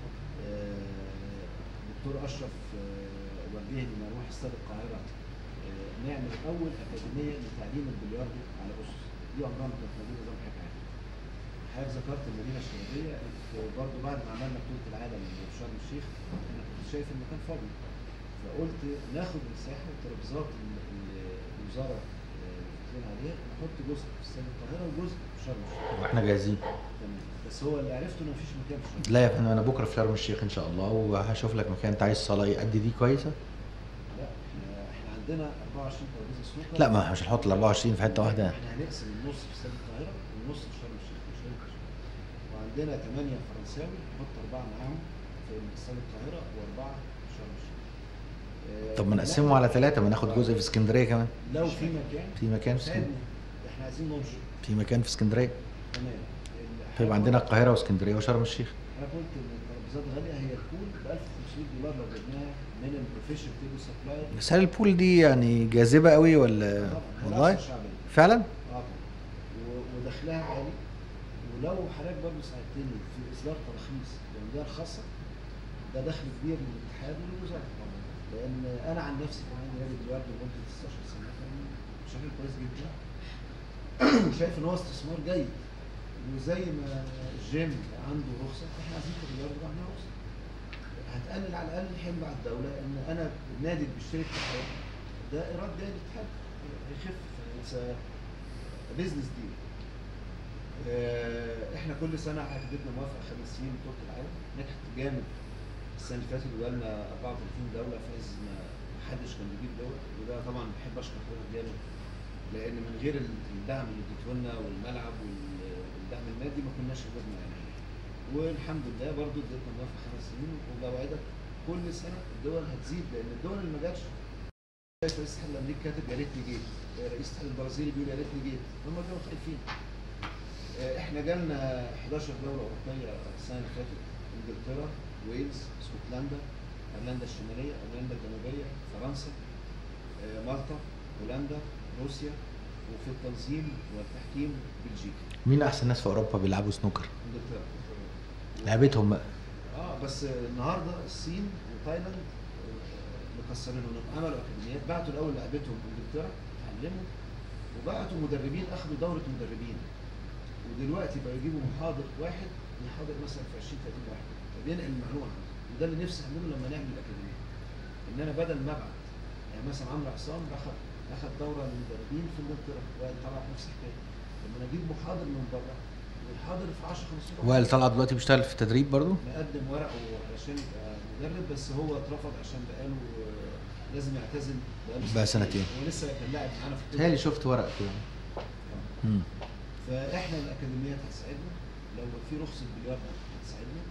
آه، دكتور اشرف آه، وجهني ان اروح استاد القاهره آه، نعمل اول اكاديميه لتعليم البلياردو على اسس دي عمرها ما كانت موجوده زي ما حضرتك عارف. حضرتك ذكرت المدينه الشبابيه برضه بعد ما عملنا بطوله العالم في شرم الشيخ انا كنت شايف المكان فاضي فقلت ناخد مساحه والترابيزات اللي اللي الوزاره آه، بتقول عليها نحط جزء في استاد القاهره وجزء في شرم الشيخ واحنا جاهزين تمام بس هو اللي عرفته ان مفيش مكان في شرم الشيخ لا يا فندم انا بكره في شرم الشيخ ان شاء الله وهشوف لك مكان انت عايز صلاه يأدي دي كويسه لا احنا احنا عندنا 24 ترابيزه سنوكر لا ما مش هنحط ال 24 في حته واحده احنا هنقسم النص في استاد القاهره والنص في شرم الشيخ مش هنقسم. وعندنا 8 فرنساوي نحط اربعه معاهم في استاد القاهره واربعه في شرم الشيخ آه، طب ما لا، نقسمه على ثلاثه ما ناخد جزء في اسكندريه كمان لو في مكان في مكان في ساعدنا. اسكندريه احنا عايزين ننشر في مكان في اسكندريه تمام طيب ال- عندنا حضرتك- القاهره واسكندريه وشرم الشيخ انا قلت ان الترابيزات غاليه هي الكول ب 1500 دولار لو جبناها من البروفيشنال تيبل سبلاير بس هل البول دي يعني جاذبه قوي ولا والله فعلا اه طبعا و- ودخلها عالي ولو حضرتك برضه ساعدتني في اصدار تراخيص للانديه الخاصه ده دخل كبير للاتحاد وللوزاره طبعا لان انا عن نفسي كان عندي نادي بلياردو لمده 16 سنه كان بشكل كويس جدا وشايف ان هو استثمار جيد وزي ما الجيم عنده رخصه احنا عايزين في البلياردو عندنا رخصه هتقلل على الاقل الحمل على الدوله ان انا النادي اللي بيشتري اتحاد ده ايراد جاي للاتحاد هيخف بزنس ديل احنا كل سنه حددنا موافقه خمس سنين بطوله العالم نجحت جامد السنه اللي فاتت وجالنا 34 دوله فاز ما حدش كان بيجيب دول وده طبعا بحب اشكر حضرتك جامد لان من غير الدعم اللي اديته لنا والملعب وال- والدعم المادي ما كناش قدرنا يعني والحمد لله برضو اديتنا موافقه خمس سنين وبوعدك كل سنه الدول هتزيد لان الدول اللي ما جاتش شايف رئيس الاتحاد الامريكي كاتب يا ريتني جيت رئيس الاتحاد البرازيلي بيقول يا ريتني جيت هم كانوا خايفين آه، احنا جالنا 11 دوله اوروبيه السنه اللي فاتت انجلترا ويلز اسكتلندا ايرلندا الشماليه ايرلندا الجنوبيه فرنسا آه، مالطا هولندا روسيا وفي التنظيم والتحكيم بلجيكا مين احسن ناس في اوروبا بيلعبوا سنوكر انجلترا لعبتهم بقى اه بس النهارده الصين وتايلاند آه، مكسرينهم عملوا اكاديميات بعتوا الاول لعبتهم انجلترا اتعلموا وبعتوا مدربين اخذوا دوره مدربين ودلوقتي بقوا يجيبوا محاضر واحد يحاضر مثلا في 20 30 واحد فبينقل المعلومه عنده وده اللي نفسي اعمله لما نعمل الاكاديميه ان انا بدل ما ابعت يعني مثلا عمرو عصام اخذ اخذ دوره للمدربين في انجلترا وائل طلع نفس الحكايه لما أنا اجيب محاضر من بره ويحاضر في 10 15 واحد. وائل طلعت دلوقتي بيشتغل في التدريب برضو مقدم ورقه علشان يبقى مدرب بس هو اترفض عشان بقاله آه، لازم يعتزل بقى سنتين. هو لسه كان لاعب معانا في الطب. تهيألي شفت ورق كده آه. مم. فاحنا الاكاديميات هتساعدنا لو في رخصه بلياردو هتساعدنا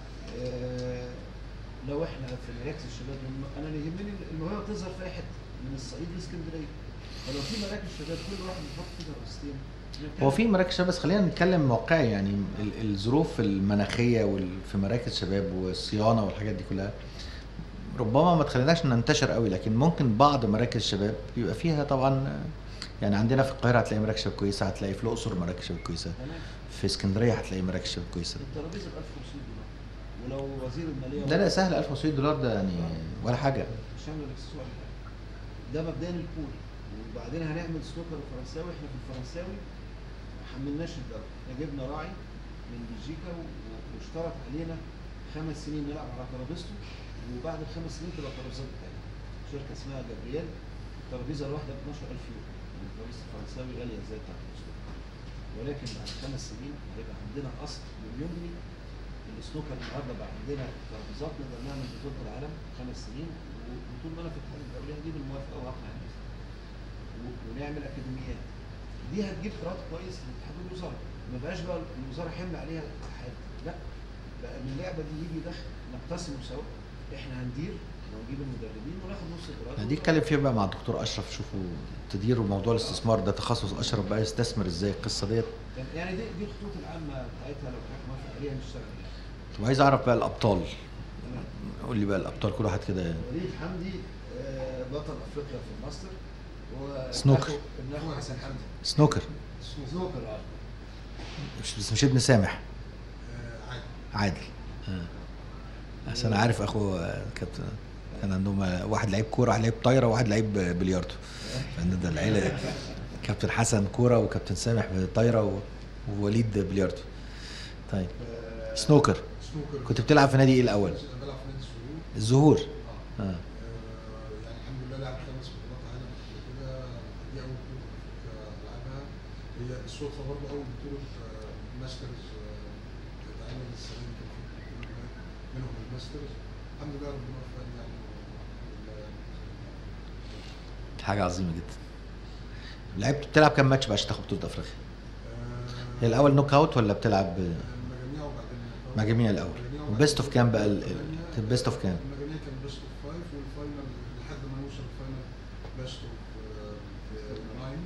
آه، لو احنا في مراكز الشباب لأن انا اللي يهمني الموهبه تظهر في اي حته من الصعيد لاسكندريه فلو في مراكز شباب كل واحد يحط فيه درستين هو في مراكز شباب بس خلينا نتكلم واقعي يعني ال- الظروف المناخيه وال- في مراكز شباب والصيانه والحاجات دي كلها ربما ما تخليناش ننتشر قوي لكن ممكن بعض مراكز الشباب بيبقى فيها طبعا يعني عندنا في القاهره هتلاقي مراكز شباب كويسه هتلاقي في الاقصر مراكز شباب كويسه تمام في اسكندريه هتلاقي مراكز شباب كويسه الترابيزه ب 1500 دولار ولو وزير الماليه لا لا سهل 1500 دولار ده يعني ولا حاجه شامل الاكسسوار ده مبدئيا البول وبعدين هنعمل سنوكر فرنساوي احنا في الفرنساوي ما حملناش الدوري احنا جبنا راعي من بلجيكا و- و- واشترط علينا خمس سنين نلعب على ترابيزته وبعد الخمس سنين تبقى الترابيزات بتاعتنا شركه اسمها جابرييل الترابيزه الواحده ب 12000 يورو يعني الترابيزه الفرنساوي غاليه زي بتاعت السنوكر ولكن بعد خمس سنين هيبقى عندنا اصل مليون جنيه السنوكر النهارده بقى عندنا ترابيزات نقدر نعمل بطوله العالم خمس سنين و- وطول ما انا في الاتحاد الدولي هجيب الموافقه وهقنع الناس و- ونعمل اكاديميات دي هتجيب ايراد كويس للاتحاد والوزاره ما بقاش بقى الوزاره حمل عليها الاتحاد لا بقى من اللعبه دي يجي دخل نقتسمه سوا احنا هندير احنا ونجيب المدربين وناخد نص الايراد دي اتكلم فيها بقى مع الدكتور اشرف شوفوا تديروا موضوع الاستثمار ده تخصص اشرف بقى يستثمر ازاي القصه ديت يعني دي دي الخطوط العامه بتاعتها لو حضرتك موافق عليها نشتغل عليها طب عايز اعرف بقى الابطال تمام قول لي بقى الابطال كل واحد كده وليد حمدي آه، بطل افريقيا في الماستر و سنوكر. ابن اخو حسن حمدي سنوكر سنوكر اه مش بس مش ابن سامح عادل اه عشان انا عارف اخو آه، كابتن كان عندهم آه، واحد لعيب كوره واحد لعيب طايره وواحد لعيب آه، بلياردو فان ده العيله كابتن حسن كوره وكابتن سامح طايره و- ووليد بلياردو طيب آه، سنوكر سنوكر كنت بتلعب في نادي ايه الاول بلعب في نادي السرور الزهور اه اه آه، يعني الحمد لله لعب خمس بطولات عالم قبل كده دي اول بطوله افريقيا لعبها هي بالصدفه برضه اول بطوله آه، ماسترز آه، تتعمل السنه دي كان في بطولة منهم الماسترز الحمد لله ربنا وفقني يعني الحمد لله يعني حاجه عظيمه جدا لعبت بتلعب كام ماتش بقى عشان تاخد بطوله افريقيا آه، هي الاول نوك اوت ولا بتلعب المجاميع وبعدين مجاميع الاول المجاميع وبيست اوف كام بقى المجاميع- البيست اوف كام المجاميع كان بيست اوف فايف والفاينل لحد ما نوصل الفاينل بيست اوف ناين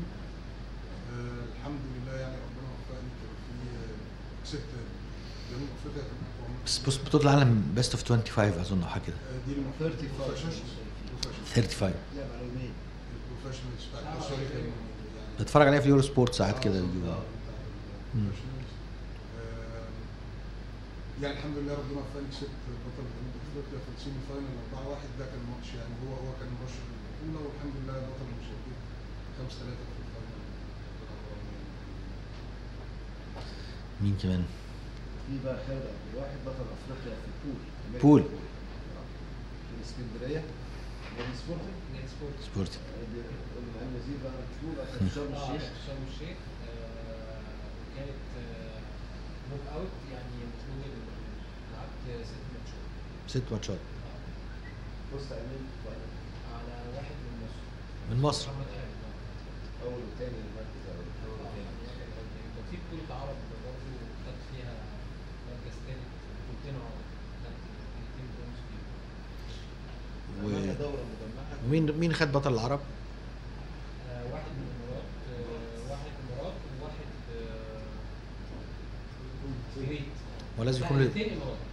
الحمد لله يعني ربنا وفقني كان في آه، كسبت جنوب افريقيا كان اقوى منهم. بس بص بطوله العالم بيست اوف 25 اظن او حاجه كده آه، دي 35. البروفيشنالز 35 لعب على يومين البروفيشنالز بتاع سوري كان يعني بتفرج عليها في اليورو سبورت ساعات كده آه، بيجيبوا. آه، مم. professionals. آه، يعني الحمد لله ربنا وفقني كسبت بطل جنوب افريقيا في السيمي فاينل 4 1 ده كان ماتش يعني هو هو كان مرشح للبطوله والحمد لله بطل المشاركين 5 3 في الفاينل مين كمان في بقى خالد عبد الواحد بطل افريقيا في البول بول. آه. في اسكندريه نادي سبورتنج نادي سبورت سبورتي قول معالي الوزير بقى البطوله كانت في شرم آه، الشيخ في شرم الشيخ آه، كانت نوك اوت يعني المفروض ال- لعبت ست ماتشات ست ماتشات آه، فزت على مين؟ على واحد من مصر من مصر محمد خالد آه. اول وثاني المركز الاول آه، يعني واحد أو اتنين. كان في بطولة عرب برضه خدت فيها مركز تالت بطولتين عرب خدت اتنين برونز فيهم عملنا دوره مجمعه ومين مين خد بطل العرب؟ آه، واحد من الامارات آه، واحد من الامارات وواحد آه، كويت ولازم لا، يكون ال- الاثنين امارات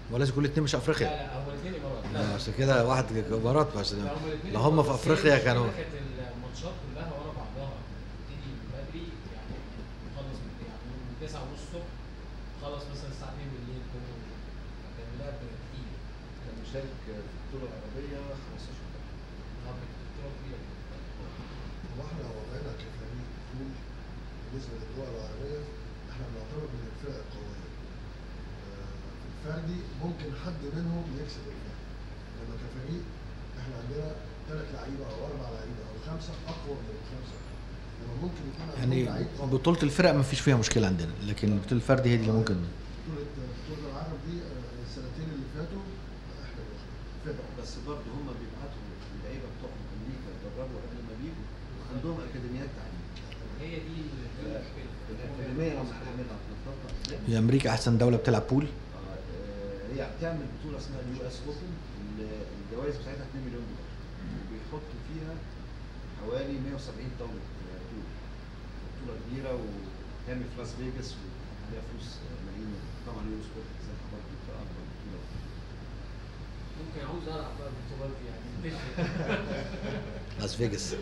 ولازم يكون الاثنين مش لا افريقيا لا هما الاثنين امارات لا، لا عشان كده واحد امارات عشان لا هما الاثنين لو هم في افريقيا كانوا كانت الماتشات كلها ورا بعضها بتبتدي بدري يعني نخلص من يعني من 9 ونص الصبح خلص مثلا الساعه 2 بالليل كله كان لعب كتير كان مشارك في البطوله العربيه 15 فرقه طب بطوله كبيره جدا هو احنا وضعنا كفريق فول بالنسبه للدول العربيه احنا بنعتبر من الفرق القويه. آه، في الفردي ممكن حد منهم يكسب الفرق. لما كفريق احنا عندنا ثلاث لعيبه او اربع لعيبه او خمسه اقوى من الخمسه. لما ممكن يكون عندهم يعني لعيب قوي. بطولة الفرق ما فيش فيها مشكلة عندنا لكن البطولة الفردي هي دي اللي ممكن بطولة بطولة العرب دي آه، السنتين اللي فاتوا احنا اللي واخدين. فرق بس برضه هم بيبعتوا اللعيبه بتوعهم امريكا يتدربوا قبل ما بيجوا وعندهم اكاديميات تعليم هي دي المشكله الاكاديميه لما بتعملها بتطبق هي أمريكا أحسن دولة بتلعب بول آه، هي بتعمل بطوله اسمها اليو اس اوبن الجوائز بتاعتها 2 مليون دولار وبيحطوا فيها حوالي 170 طاوله بول بطوله كبيره وتعمل في لاس فيجاس وعليها فلوس ملايين طبعا اليو اس اوبن زي ما حضرتك قلت اكبر بطوله ممكن عاوز العب بقى البطولات دي يعني تفرق لاس فيجاس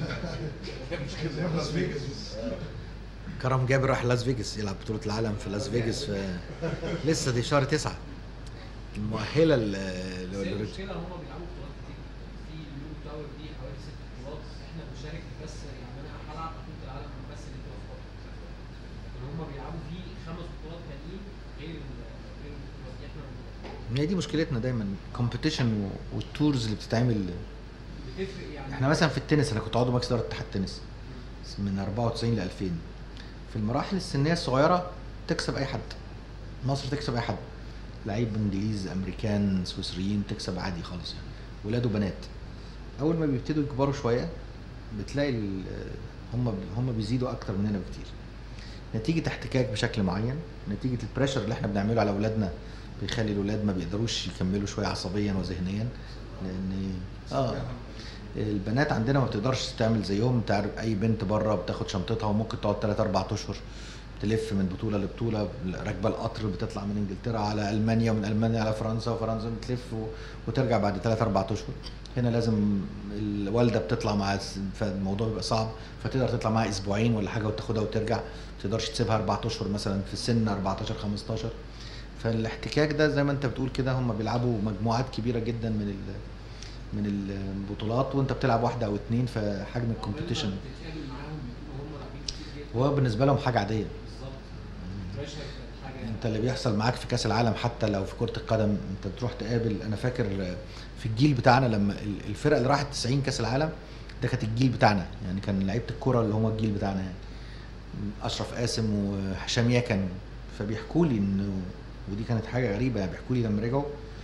لاس فيجاس كرم جابر راح لاس فيجاس يلعب بطولة العالم في لاس فيجاس في لسه دي شهر تسعة المؤهلة ل- بس هي ل- المشكله هم بيلعبوا بطولات كتير في اليو تاور دي حوالي ست بطولات احنا بنشارك بس يعني انا هلعب بطوله العالم بس اللي بتبقى في قطر لكن هم بيلعبوا فيه خمس بطولات تانيين غير ال- غير البطولات دي احنا هي دي مشكلتنا دايما كومبيتيشن والتورز اللي بتتعمل بتفرق يعني احنا مثلا في التنس انا كنت عضو مجلس اداره اتحاد التنس من 94 ل 2000 في المراحل السنيه الصغيره تكسب اي حد مصر تكسب اي حد لعيب انجليز امريكان سويسريين تكسب عادي خالص يعني ولاد وبنات اول ما بيبتدوا يكبروا شويه بتلاقي ال- هم هم بيزيدوا اكتر مننا بكتير نتيجه احتكاك بشكل معين نتيجه البريشر اللي احنا بنعمله على اولادنا بيخلي الاولاد ما بيقدروش يكملوا شويه عصبيا وذهنيا لان اه البنات عندنا ما بتقدرش تعمل زيهم تعرف اي بنت بره بتاخد شنطتها وممكن تقعد 3 4 اشهر تلف من بطوله لبطوله راكبه القطر بتطلع من انجلترا على المانيا ومن المانيا على فرنسا وفرنسا بتلف و- وترجع بعد 3 4 اشهر هنا لازم الوالده بتطلع مع الس- فالموضوع بيبقى صعب فتقدر تطلع معاها اسبوعين ولا حاجه وتاخدها وترجع ما تقدرش تسيبها 4 اشهر مثلا في سن 14 15 فالاحتكاك ده زي ما انت بتقول كده هم بيلعبوا مجموعات كبيره جدا من ال من البطولات وانت بتلعب واحده او اتنين فحجم الكومبيتيشن بتتقابل معاهم بيكونوا هم لاعبين كتير جدا هو بالنسبه لهم حاجه عاديه بالظبط بريشر كانت حاجه انت اللي بيحصل معاك في كاس العالم حتى لو في كره القدم انت بتروح تقابل انا فاكر في الجيل بتاعنا لما ال- الفرق اللي راحت 90 كاس العالم ده كانت الجيل بتاعنا يعني كان لعيبه الكوره اللي هم الجيل بتاعنا يعني اشرف قاسم وهشام يكن فبيحكوا لي انه ودي كانت حاجه غريبه يعني بيحكوا لي لما رجعوا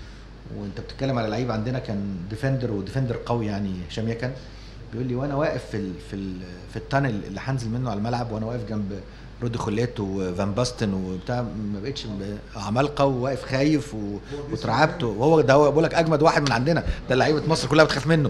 وانت بتتكلم على لعيب عندنا كان ديفندر وديفندر قوي يعني هشام يكن بيقول لي وانا واقف في ال في ال في التانل اللي هنزل منه على الملعب وانا واقف جنب رودي خوليت وفان باستن وبتاع ما بقتش ب- عمالقه وواقف خايف و- واترعبت وهو ده هو بقول لك اجمد واحد من عندنا ده لعيبه مصر كلها بتخاف منه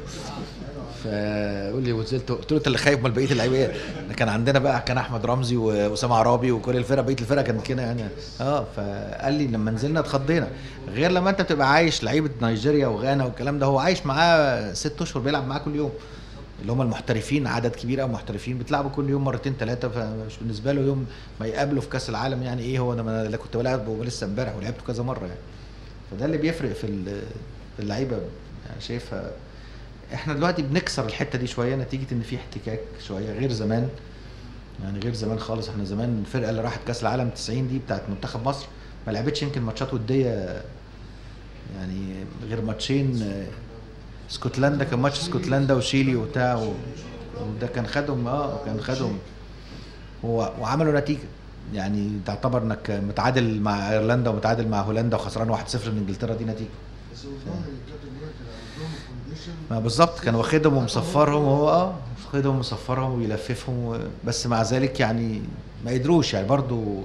فقول لي وزلت قلت له انت اللي خايف امال بقيه اللعيبه ايه؟ ده كان عندنا بقى كان احمد رمزي واسامه عرابي وكل الفرقه بقيه الفرقه كانت كده يعني اه فقال لي لما نزلنا اتخضينا غير لما انت بتبقى عايش لعيبه نيجيريا وغانا والكلام ده هو عايش معاه ست اشهر بيلعب معاه كل يوم اللي هم المحترفين عدد كبير قوي محترفين بتلعبوا كل يوم مرتين ثلاثه فمش بالنسبه له يوم ما يقابله في كاس العالم يعني ايه هو انا ما أنا كنت بلعب لسه امبارح ولعبته كذا مره يعني فده اللي بيفرق في ال- في اللعيبه يعني شايفها احنا دلوقتي بنكسر الحته دي شويه نتيجه ان في احتكاك شويه غير زمان يعني غير زمان خالص احنا زمان الفرقه اللي راحت كاس العالم 90 دي بتاعت منتخب مصر ما لعبتش يمكن ماتشات وديه يعني غير ماتشين آه، اسكتلندا كان ماتش اسكتلندا وشيلي وبتاع و- وده كان خدهم اه كان خدهم هو وعملوا نتيجه يعني تعتبر انك متعادل مع ايرلندا ومتعادل مع هولندا وخسران 1-0 من انجلترا دي نتيجه بس والله كابتن ماهر كان عندهم كونديشن ما بالظبط كان واخدهم ومصفرهم وهو اه واخدهم ومصفرهم وبيلففهم و... بس مع ذلك يعني ما قدروش يعني برضو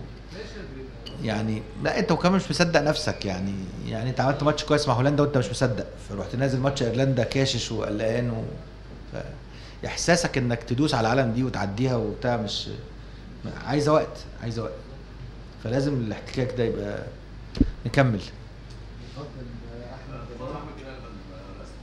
يعني لا انت وكمان مش مصدق نفسك يعني يعني انت عملت ماتش كويس مع هولندا وانت مش مصدق فرحت نازل ماتش ايرلندا كاشش وقلقان و... ف... احساسك انك تدوس على العالم دي وتعديها وبتاع مش عايزه وقت عايزه وقت فلازم الاحتكاك ده يبقى نكمل اتفضل آه، احمد بطل جلال. احمد جلال بن رسم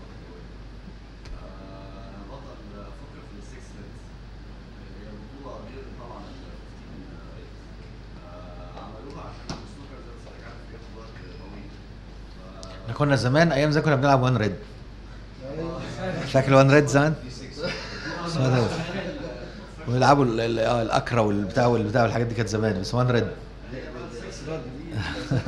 انا بطل افكر في السكس ريدز هي بطولة غير طبعا ال 15 ريدز عملوها عشان السنوكر زي ما حضرتك عارف بياخد وقت طويل ف- احنا كنا زمان ايام زي كنا بنلعب وان ريد أيوة. فاكر وان ريد زمان؟ اسمها ده. ويلعبوا ال- ال- آه، الاكرا والبتاع والبتاع والحاجات دي كانت زمان بس وان ريد هي بقى السكس الإصرار دي.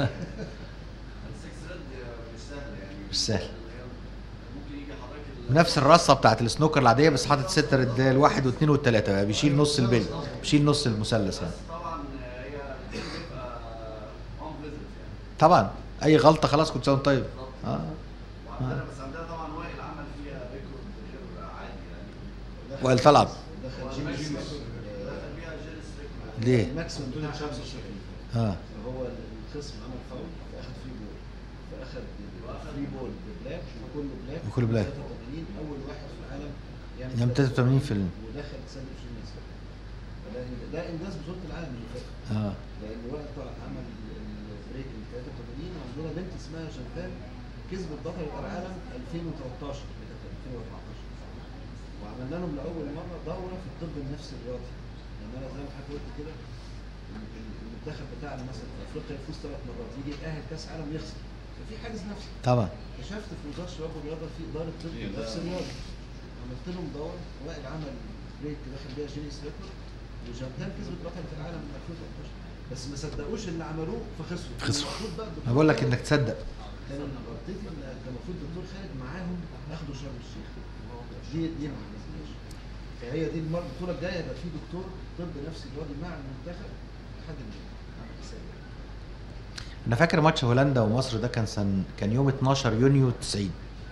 السكس ريد مش سهل يعني مش سهل. هي ممكن يجي حضرتك ال- نفس الرصه بتاعت السنوكر العاديه بس حاطط ست رجال واحد واثنين والثلاثه بيشيل نص البيل بيشيل نص المثلث يعني بس طبعا هي بتبقى اون فيزيت يعني طبعا اي غلطه خلاص كنت سوي طيب اه وعندنا بس عندنا طبعا وائل عمل فيها ريكورد غير عادي يعني وائل طلعت دخل جيم جيم دخل فيها جينيس ريكورد ليه؟ الماكسيموم دول 75 اه فهو الخصم عمل فاول فاخد فري بول فاخد فري بول ببلاك وكله بلاك وكله بلاك. 83 اول واحد في العالم يعمل 83 في ال- ودخل سلم في الناس ده ده انجاز بطوله العالم اللي فات اه لان وقت طلع عمل البريك ال 83 وعندنا بنت اسمها شنفان كسبت بطل العالم 2013 2014 وعملنا لهم لاول مره دوره في الطب النفسي الرياضي يعني انا زي ما حضرتك قلت كده ال- ال- المنتخب بتاعنا مثلا في افريقيا يفوز ثلاث مرات يجي يأهل كاس عالم يخسر ففي حاجز نفسي طبعا اكتشفت في وزاره الشباب والرياضه في اداره طب نفسي رياضي عملت لهم دوره وائل عمل بريك دخل بيها جينيس ريكورد وجامبان كسبت بطلة العالم من 2013 بس ما صدقوش اللي عملوه فخسروا خسروا. المفروض بقى انا بقول لك انك تصدق كان غلطتي ان كان المفروض الدكتور خالد معاهم اخدوا شرم الشيخ دي دي ما عملتهاش فهي دي المره البطوله الجايه يبقى في دكتور طب نفسي رياضي مع المنتخب لحد ما عمل حسابي انا فاكر ماتش هولندا ومصر ده كان سن كان يوم 12 يونيو 90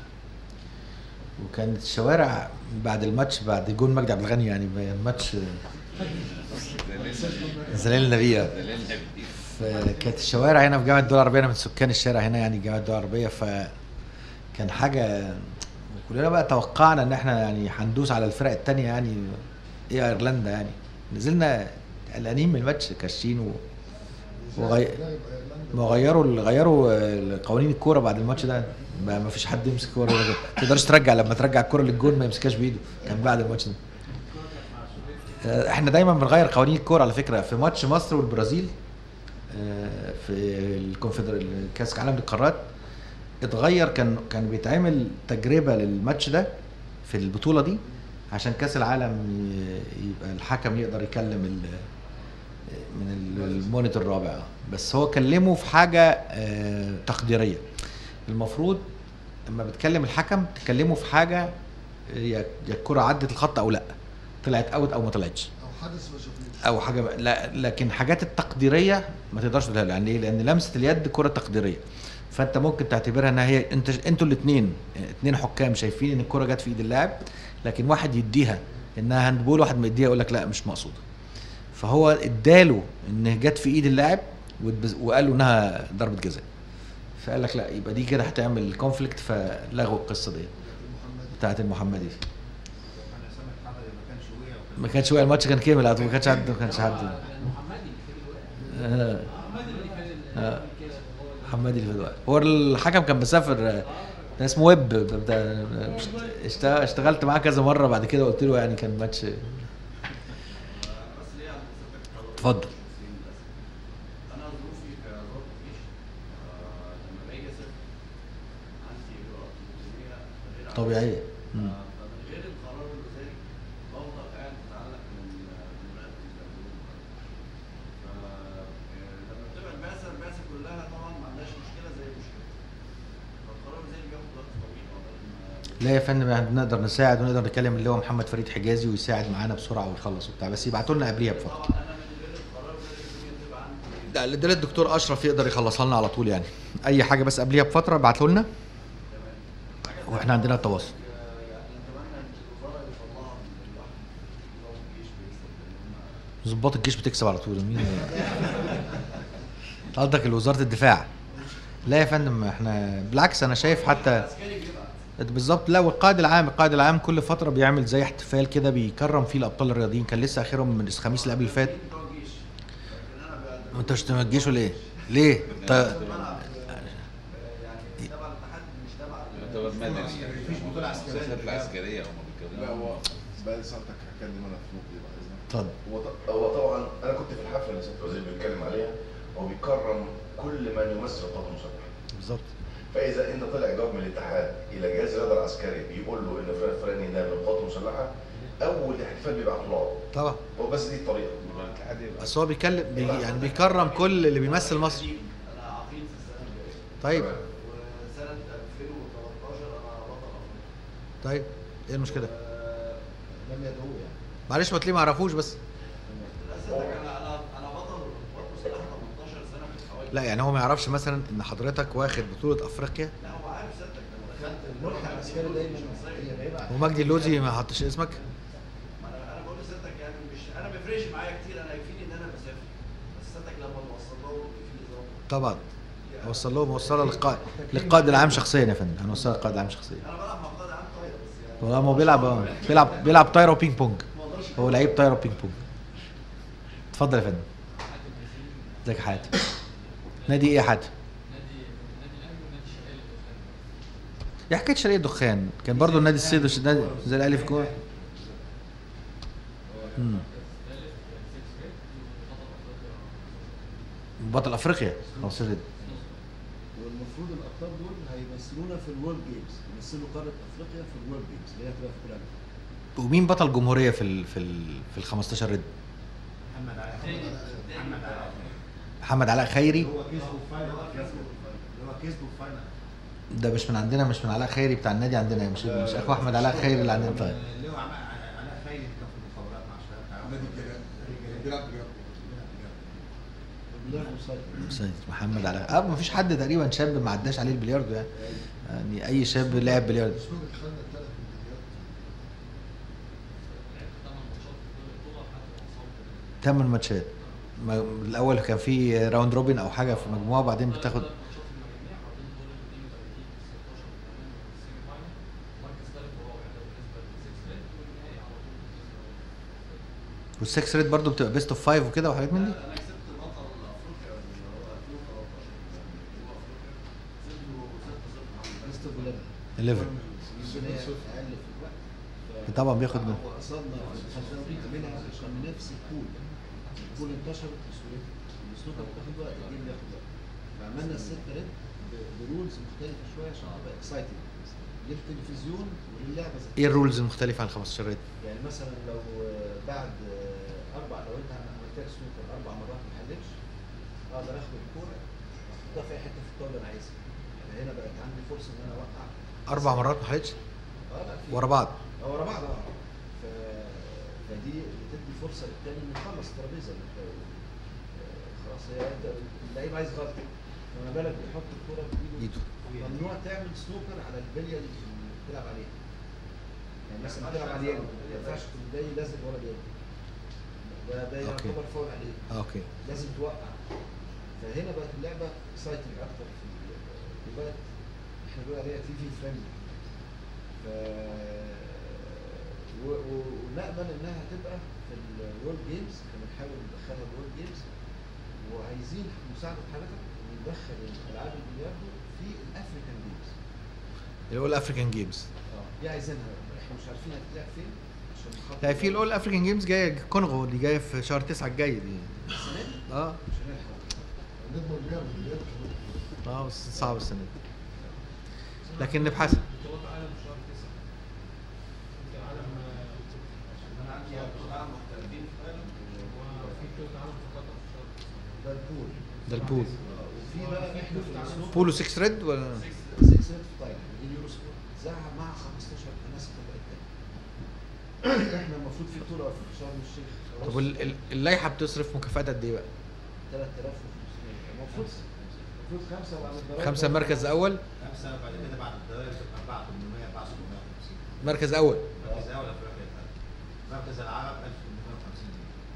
وكانت الشوارع بعد الماتش بعد جون مجدي عبد الغني يعني الماتش زلالنا بيها فكانت الشوارع هنا في جامعه الدول العربيه انا من سكان الشارع هنا يعني جامعه الدول العربيه فكان حاجه كلنا بقى توقعنا ان احنا يعني هندوس على الفرق التانية يعني ايه ايرلندا يعني نزلنا قلقانين من الماتش كاشين و... وغي... لا يبقى ايرلندا ما غيروا غيروا آه، قوانين الكوره بعد الماتش ده ما ما فيش حد يمسك كوره ما تقدرش ترجع لما ترجع الكوره للجون ما يمسكهاش بايده كان بعد الماتش ده آه، احنا دايما بنغير قوانين الكوره على فكره في ماتش مصر والبرازيل آه، في الكونفدر كاس عالم للقارات اتغير كان كان بيتعمل تجربه للماتش ده في البطوله دي عشان كاس العالم ي- يبقى الحكم يقدر يكلم ال من ال- المونيتور الرابع بس هو كلمه في حاجه آه، تقديريه المفروض لما بتكلم الحكم تكلمه في حاجه آه، يا يا الكره عدت الخط او لا طلعت اوت او ما طلعتش او حدث ما شافوش او حاجه لا لكن حاجات التقديريه ما تقدرش تقولها له. يعني ايه لان لمسه اليد كره تقديريه فانت ممكن تعتبرها انها هي انت انتوا الاثنين اثنين حكام شايفين ان الكره جت في ايد اللاعب لكن واحد يديها انها هاندبول واحد ما يديها يقول لك لا مش مقصوده فهو اداله ان جت في ايد اللاعب واتبز- وقال له انها ضربه جزاء فقال لك لا يبقى دي كده هتعمل كونفليكت فلغوا القصه دي بتاعت المحمدي دي انا سامع حمد ما كانش وقع وكان ما كانش وقع الماتش كان كامل ما كانش حد ما كانش حد محمدي اللي آه. محمدي اللي كان آه. كده هو اللي- محمدي اللي في الوقت هو الحكم كان مسافر آه، ده اسمه ويب ده اشت- اشتغلت معاه كذا مره بعد كده قلت له يعني كان ماتش بس ليه عند حضرتك اتفضل. انا ظروفي كضابط جيش آه، لما باجي اسافر عندي اجراءات روتينيه غير عادية. طبيعيه مم. آه، فمن غير القرار الوزاري بفضل قاعد متعلق من من رقبتي زي ما بيقولوا. ف آه، لما بتبقى البعثه البعثه كلها طبعا ما عندهاش مشكله زي مشكلتي. فالقرار الوزاري بياخد وقت طويل عقبال ما لا يا فندم احنا بنقدر نساعد ونقدر نكلم اللي هو محمد فريد حجازي ويساعد معانا بسرعه ويخلص وبتاع بس يبعتوا لنا قبليها بفتره طبعا انا من غير القرار الوزاري الدنيا تبقى عندي لا اللي ده الدكتور اشرف يقدر يخلصها لنا على طول يعني اي حاجه بس قبليها بفتره ابعته لنا واحنا عندنا التواصل يعني اتمنى ان الوزاره يطلعها من الواحد ضابط الجيش بيكسب لان هم ضباط الجيش بتكسب على طول مين قصدك وزاره الدفاع لا يا فندم احنا بالعكس انا شايف حتى عسكري بيبعت بالظبط لا والقائد العام القائد العام كل فتره بيعمل زي احتفال كده بيكرم فيه الابطال الرياضيين كان لسه اخرهم من الخميس اللي قبل اللي فات بتوع الجيش لكن انا بقى وانت مش تجيش ولا ايه؟ ليه؟ ط... يعني يعتبر مدني مفيش بطولة عسكرية. المؤسسات العسكريه هم لا بيتكلموا هو بقى سنتك هتكلم انا في نقطه دي بعد اذنك اتفضل هو ط- هو طبعا انا كنت في الحفله اللي سياده الوزير بيتكلم عليها هو بيكرم كل من يمثل القوات المسلحه بالظبط فاذا انت طلع جواب من الاتحاد الى جهاز الرياضه العسكري بيقول له ان فلان الفلاني ده من القوات المسلحه اول احتفال بيبعته له على طول. طبعا هو بس دي الطريقه الاتحاد يبقى بس هو بيتكلم بي يعني بيكرم كل اللي بيمثل مصر انا عقيد في السنه الجايه طيب تمام. وسنه 2013 انا بطل افريقيا طيب ايه المشكله آه، لم يدعوه يعني معلش ما تلاقيه ما يعرفوش بس لا صدق انا انا انا بطل القوات المسلحه 18 سنه في الحوادث لا يعني هو ما يعرفش مثلا ان حضرتك واخد بطوله افريقيا لا هو عارف سيادتك لما دخلت الملحق العسكري دايما هي بعيبه عن- ومجدي اللوزي ما حطش اسمك ما انا انا بقول لسيادتك يعني مش انا ما بيفرقش معايا كتير انا يكفيني ان انا بسافر بس سيادتك لما توصل لهم في نظام طبعا اوصل لهم اوصلها للقائد للقائد العام شخصيا يا فندم هنوصلها للقائد العام شخصيا انا بلعب مع قائد عام طايره بس يعني هو ما هو بيلعب اه بيلعب بيلعب طايره وبينج بونج هو لعيب طايره وبينج بونج اتفضل يا فندم ازيك يا حاتم نادي ايه يا حاتم؟ يا حكايه شرقيه الدخان كان برضو النادي الصيد وش- نادي زي الاهلي في جوه مم. بطل افريقيا هو سيد والمفروض الابطال دول هيمثلونا في الورلد جيمز يمثلوا قاره افريقيا في الورلد جيمز اللي هي هتبقى في كولابا ومين بطل جمهوريه في ال في ال في ال 15 رد محمد علاء محمد علاء محمد علاء خيري هو كسبه في فاينل افريقيا اللي هو كسبه في فاينل ده مش من عندنا مش من علاء خيري بتاع النادي عندنا مش مش اخو احمد علاء خيري اللي عندنا طيب اللي هو علاء علاء خيري اللي كان في المخابرات مع الشباب نادي الجلال بيلعب بجد البلاد مسيطر أستاذ محمد علاء اه مفيش حد تقريبا شاب ما عداش عليه البلياردو يعني يعني اي شاب لعب بلياردو اسمه خدنا ثلاث ميداليات ثمان ماتشات ما- الاول كان في راوند روبن او حاجه في مجموعه وبعدين بتاخد والسكس ريت برضو بتبقى بيست اوف فايف وكده وحاجات من دي انا كسبت بطل افريقيا اللي هو 2013 كسبته 6-0 مستر بولاد 11 يمكن هي اقل في الوقت ف- طبعا بياخد من وقصدنا في الدوري منها كان نفس البول البول انتشرت بسهولتها السنوكر بتاخد وقت الجيم بياخد وقت فعملنا الست ريد ب- برولز مختلفه شويه عشان تبقى اكسايتنج للتلفزيون وللعبه ذات ايه الرولز المختلفه عن 15 ريت يعني مثلا لو آه، بعد آه، اربع لو انت عملت لك سنوكر اربع مرات ما حلتش اقدر اخد الكوره احطها في اي حته في الطاوله انا عايزها يعني هنا بقت عندي فرصه ان انا اوقع اربع مرات ما حلتش اه لا في ورا بعض اه ورا بعض اه ف... فدي بتدي فرصه للتاني انه يخلص الترابيزه اللي بتاعه. آه، خلاص هي انت اللعيب عايز غلطه فما بالك بيحط الكوره بايده ايده ممنوع تعمل سنوكر على البليه اللي بتلعب عليها يعني مثلا بتلعب على اليد ما ينفعش تكون جاي لازق ورا اليد ده ده أوكي. يعتبر فاول عليه آه، اوكي لازم توقع فهنا بقت اللعبه اكسايتنج اكتر في ال- وبقت احنا بنقول عليها تي في فريندلي ف و- و- ونامل انها تبقى في الورلد جيمز احنا بنحاول ندخلها الورلد جيمز وعايزين مساعده حضرتك ندخل الالعاب البلياردو في الافريكان جيمز اللي هو الافريكان جيمز اه دي عايزينها احنا مش عارفين هتتلعب فين عشان خاطر لا في الاول افريكان جيمز جايه كونغو دي جايه في شهر 9 الجاي دي السنه دي اه مش هنلحق نضمن بيها الميداليات كمان اه بس صعب السنه دي لكن نبحث بطولات عالم في شهر 9 في عالم انا عندي بطولة عالم محترفين في العالم وفي بطولة عالم في قطر في شهر 9 ده البول ده البول آه، وفي بقى احنا في السنوكر بولو 6 ريد ولا 6 سنت في تايلاند دي اليورو سبورت ذاعها مع 15 قناه بقت تاني احنا المفروض في بطوله في شرم الشيخ طب ال- ال- اللائحه بتصرف مكافآت قد ايه بقى؟ 3500 المفروض المفروض خمسه بعد الضرايب خمسه مركز اول خمسه وبعد كده بعد الدوائر تبقى 4 800 4 750 مركز اول مركز اول افريقيا ثالث مركز العرب 1850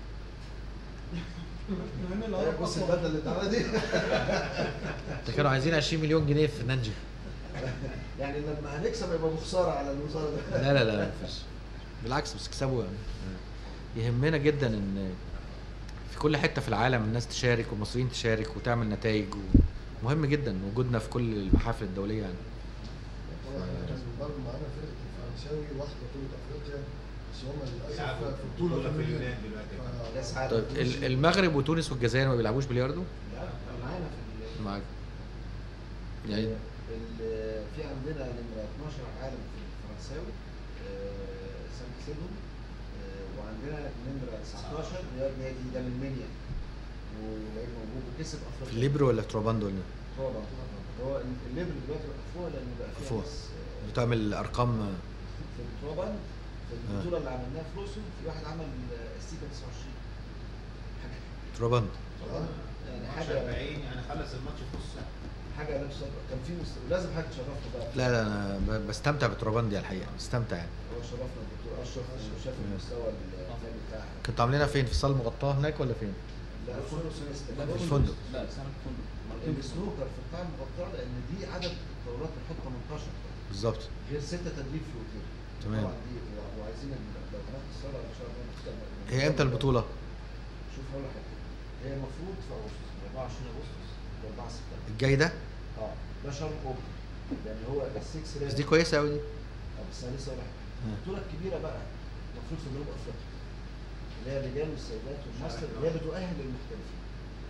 جنيه مع ان طيب العرب بص اقوى البدله اللي اتعملت دي ده كانوا عايزين 20 مليون جنيه في نانجي يعني لما هنكسب يبقى بخساره على الوزاره ده لا لا لا ما فيش بالعكس بس كسبوا يعني. يهمنا جدا ان في كل حته في العالم الناس تشارك والمصريين تشارك وتعمل نتائج مهم جدا وجودنا في كل المحافل الدوليه يعني هو احنا كان برضه معانا فرقه الفرنساوي واحده بطوله افريقيا بس هم للاسف بيلعبوا في بطوله بطولة في كمان اليونان دلوقتي. ف- كاس عالم طيب ال- المغرب وتونس والجزائر ما بيلعبوش بلياردو؟ لا معانا في ال- معاك يعني ال- في عندنا نمرة 12 عالم في الفرنساوي آه، سان كسيدو آه، وعندنا نمرة 19 رياض نادي ده من منيا ولعيب موجود وكسب في افريقيا الليبرو ولا تروباندو ولا هو بقى هو الليبر دلوقتي وقفوها لان بقى فيها وقفوها. ناس آه، بتعمل ارقام في التروبان في البطولة اللي عملناها في روسو في واحد عمل ستيفن 29 حاجة تروباندو يعني ماتش حاجة 40 يعني خلص الماتش في نص ساعه حاجة لا تصدق كان في مست... لازم حاجة تشرفنا بقى لا لا انا ب- بستمتع بتروباندي على الحقيقه بستمتع يعني هو شرفنا الدكتور اشرف وشاف المستوى الفني بتاعها كنتوا عاملينها فين في صاله مغطاه هناك ولا فين؟ لا الفندق سويسرا في الفندق لا سنة فندق السنوكر في القاعة المغطاة لأن دي عدد دورات بنحط 18 بالظبط غير ستة تدريب في الأوتيل تمام. طبعا دي وعايزين ال- لو هناخد الصلاة إن شاء الله نستنى هي امتى البطوله؟ شوف هقول لك حاجة هي المفروض في أغسطس من 24 أغسطس ل 4 سبتمبر الجاي ده؟ اه ده شرم اوبن لان هو السكس بس دي كويسه قوي دي اه بس انا لسه واحد ها. البطوله الكبيره بقى المفروض في جنوب افريقيا اللي هي الرجال والسيدات والماستر اللي هي بتؤهل للمحترفين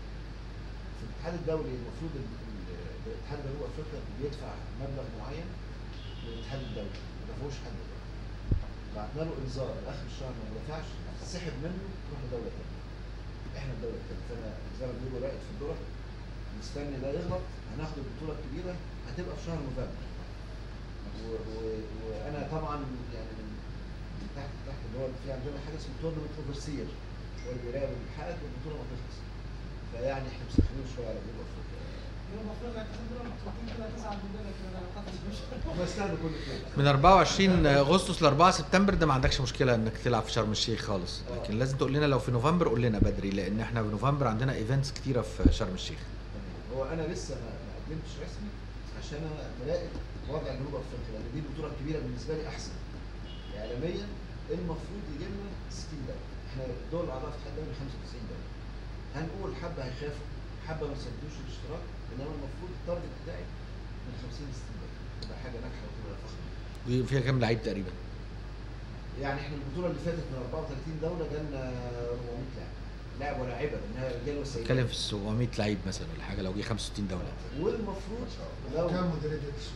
في الاتحاد الدولي المفروض ال- ال- الاتحاد جنوب افريقيا بيدفع مبلغ معين للاتحاد الدولي ما دفعوش حد دلوقتي بعتنا له انذار لاخر الشهر ما دفعش سحب منه روح لدوله ثانيه احنا الدوله الثانيه فانا زي ما بيقولوا راقد في الدرة مستني ده يغلط هناخد البطوله الكبيره هتبقى في شهر نوفمبر و- و- وانا طبعا يعني من من تحت تحت اللي هو في عندنا حاجه اسمها تورنمنت اوفرسير هو اللي بيراقب الحلقه والبطوله ما تخلص فيعني احنا مسخنين شويه على جنوب افريقيا يوم افريقيا الاتحاد دول محطوطين كده تسعة بالليل كده لو حد مش هم يستاهلوا كل خير من 24 اغسطس ل 4 سبتمبر ده ما عندكش مشكله انك تلعب في شرم الشيخ خالص لكن لازم تقول لنا لو في نوفمبر قول لنا بدري لان احنا في نوفمبر عندنا ايفنتس كتيره في شرم الشيخ هو انا لسه ما ما قدمتش رسمي عشان انا مراقب وضع جنوب افريقيا لان دي البطوله الكبيره بالنسبه لي احسن اعلاميا المفروض يجي لنا 60 دوله احنا الدول الاعضاء في الاتحاد الدولي 95 دوله هنقول حبه هيخافوا حبه ما يسددوش الاشتراك انما المفروض التارجت بتاعي من 50 ل 60 دوله تبقى حاجه ناجحه وتبقى فخمه دي فيها كام لعيب تقريبا يعني احنا البطوله اللي فاتت من 34 دوله جالنا 400 لاعب لاعب ولاعيبه لانها رجال وسيدات اتكلم في 700 لعيب مثلا ولا حاجه لو جه 65 دوله والمفروض لو كام مدرب يكسب؟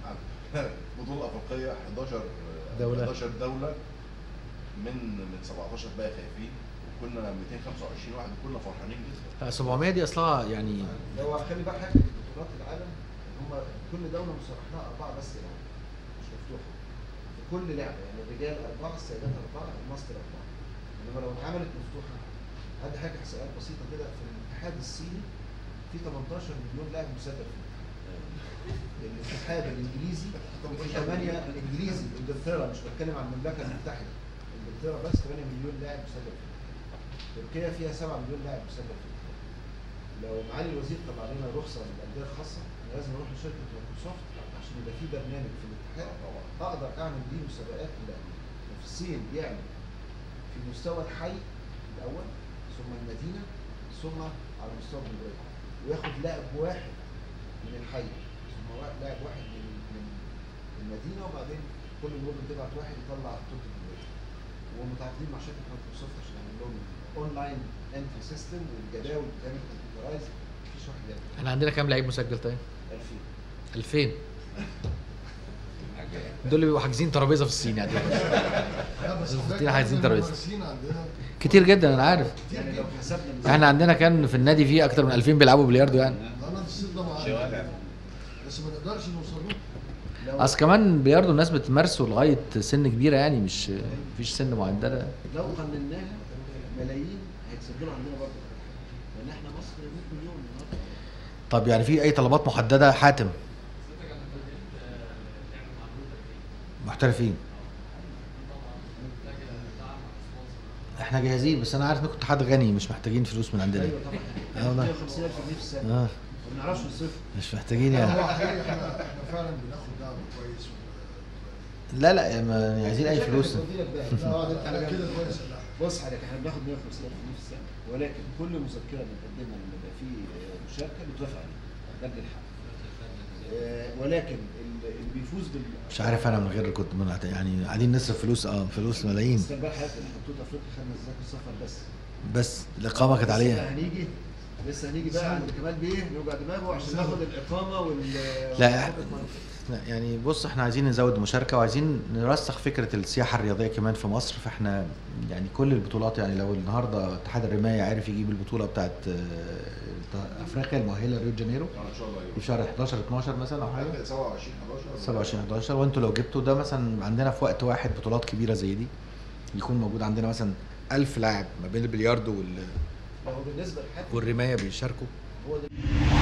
بطولة أفريقية 11 دولة. 11 دولة من من 17 بقى خايفين وكنا 225 واحد كنا فرحانين جدا لا، 700 دي اصلها يعني لو خلي بالك حاجه في بطولات العالم هم كل دوله مصرح لها اربعه بس يلعبوا مش مفتوحه في كل لعبه يعني الرجال اربعه السيدات اربعه الماستر اربعه انما لو اتعملت مفتوحه هدي حاجه حسابات بسيطه كده في الاتحاد الصيني في 18 مليون لاعب مسجل فيه الاتحاد الانجليزي في 8 الانجليزي انجلترا مش بتكلم عن المملكه المتحده انجلترا بس 8 مليون لاعب مسجل فيه تركيا فيها 7 مليون لاعب مسجل فيه لو معالي الوزير طلع لنا رخصه للانديه الخاصه انا لازم اروح لشركه مايكروسوفت عشان يبقى في برنامج في الاتحاد اقدر اعمل بيه مسابقات للانديه في الصين بيعمل في مستوى الحي الاول ثم المدينه ثم على مستوى الجمهوريه وياخد لاعب واحد من الحي ثم وا- لاعب واحد من من المدينه وبعدين كل مدن تبعت واحد يطلع بطوله الجمهوريه ومتعاقدين مع شركه مايكروسوفت عشان يعمل لهم اونلاين انتري سيستم والجداول بتعمل كمبيوترايز مفيش واحد يعمل احنا عندنا كام لعيب مسجل طيب 2000 2000 دول اللي بيبقوا حاجزين ترابيزه في الصين يعني لا بس الفلسطينيين عايزين ترابيزه الممارسين عندنا كتير جدا انا عارف يعني لو حسبنا احنا عندنا كان في النادي فيه اكتر من 2000 بيلعبوا بلياردو يعني انا في الصيف ده معانا شوارع. بس ما نقدرش نوصل له لو اصل كمان بلياردو الناس بتمارسه لغايه سن كبيره يعني مش مفيش سن معدله لو قنناها ملايين هيتسجلوا عندنا برضه لان احنا مصر 100 مليون النهارده طب يعني في اي طلبات محدده حاتم محترفين احنا جاهزين بس انا عارف انكم اتحاد غني مش محتاجين فلوس من عندنا ايوه طبعا اه والله 150000 جنيه في السنه اه ما بنعرفش نصرف مش محتاجين هو يعني حقيقي احنا احنا فعلا بناخد دعم كويس لا لا ما عايزين اي فلوس لا انا كده كويس لا بص حضرتك احنا بناخد 150000 جنيه في السنه ولكن كل مذكره بنقدمها لما يبقى في مشاركه بتوافق عليها ده الحق آه، ولكن ال- اللي بيفوز بال مش عارف انا من غير كنت من يعني قاعدين نصرف فلوس اه فلوس ملايين بس كان بقى حضرتك الخطوط افريقيا خدنا تذاكر سفر بس بس الاقامه كانت لسه عليها هنيجي لسه هنيجي بقى عند كمال بيه نوجع دماغه عشان ناخد الاقامه وال لا لا، يعني بص احنا عايزين نزود مشاركه وعايزين نرسخ فكره السياحه الرياضيه كمان في مصر فاحنا يعني كل البطولات يعني لو النهارده اتحاد الرمايه عارف يجيب البطوله بتاعت آه، افريقيا المؤهله ريو دي جانيرو ان شاء الله في شهر 11 12 مثلا او حاجه 27 11 27 11 وانتوا لو جبتوا ده مثلا عندنا في وقت واحد بطولات كبيره زي دي يكون موجود عندنا مثلا 1000 لاعب ما بين البلياردو وال- ما هو بالنسبه لحد والرمايه بيشاركوا هو ده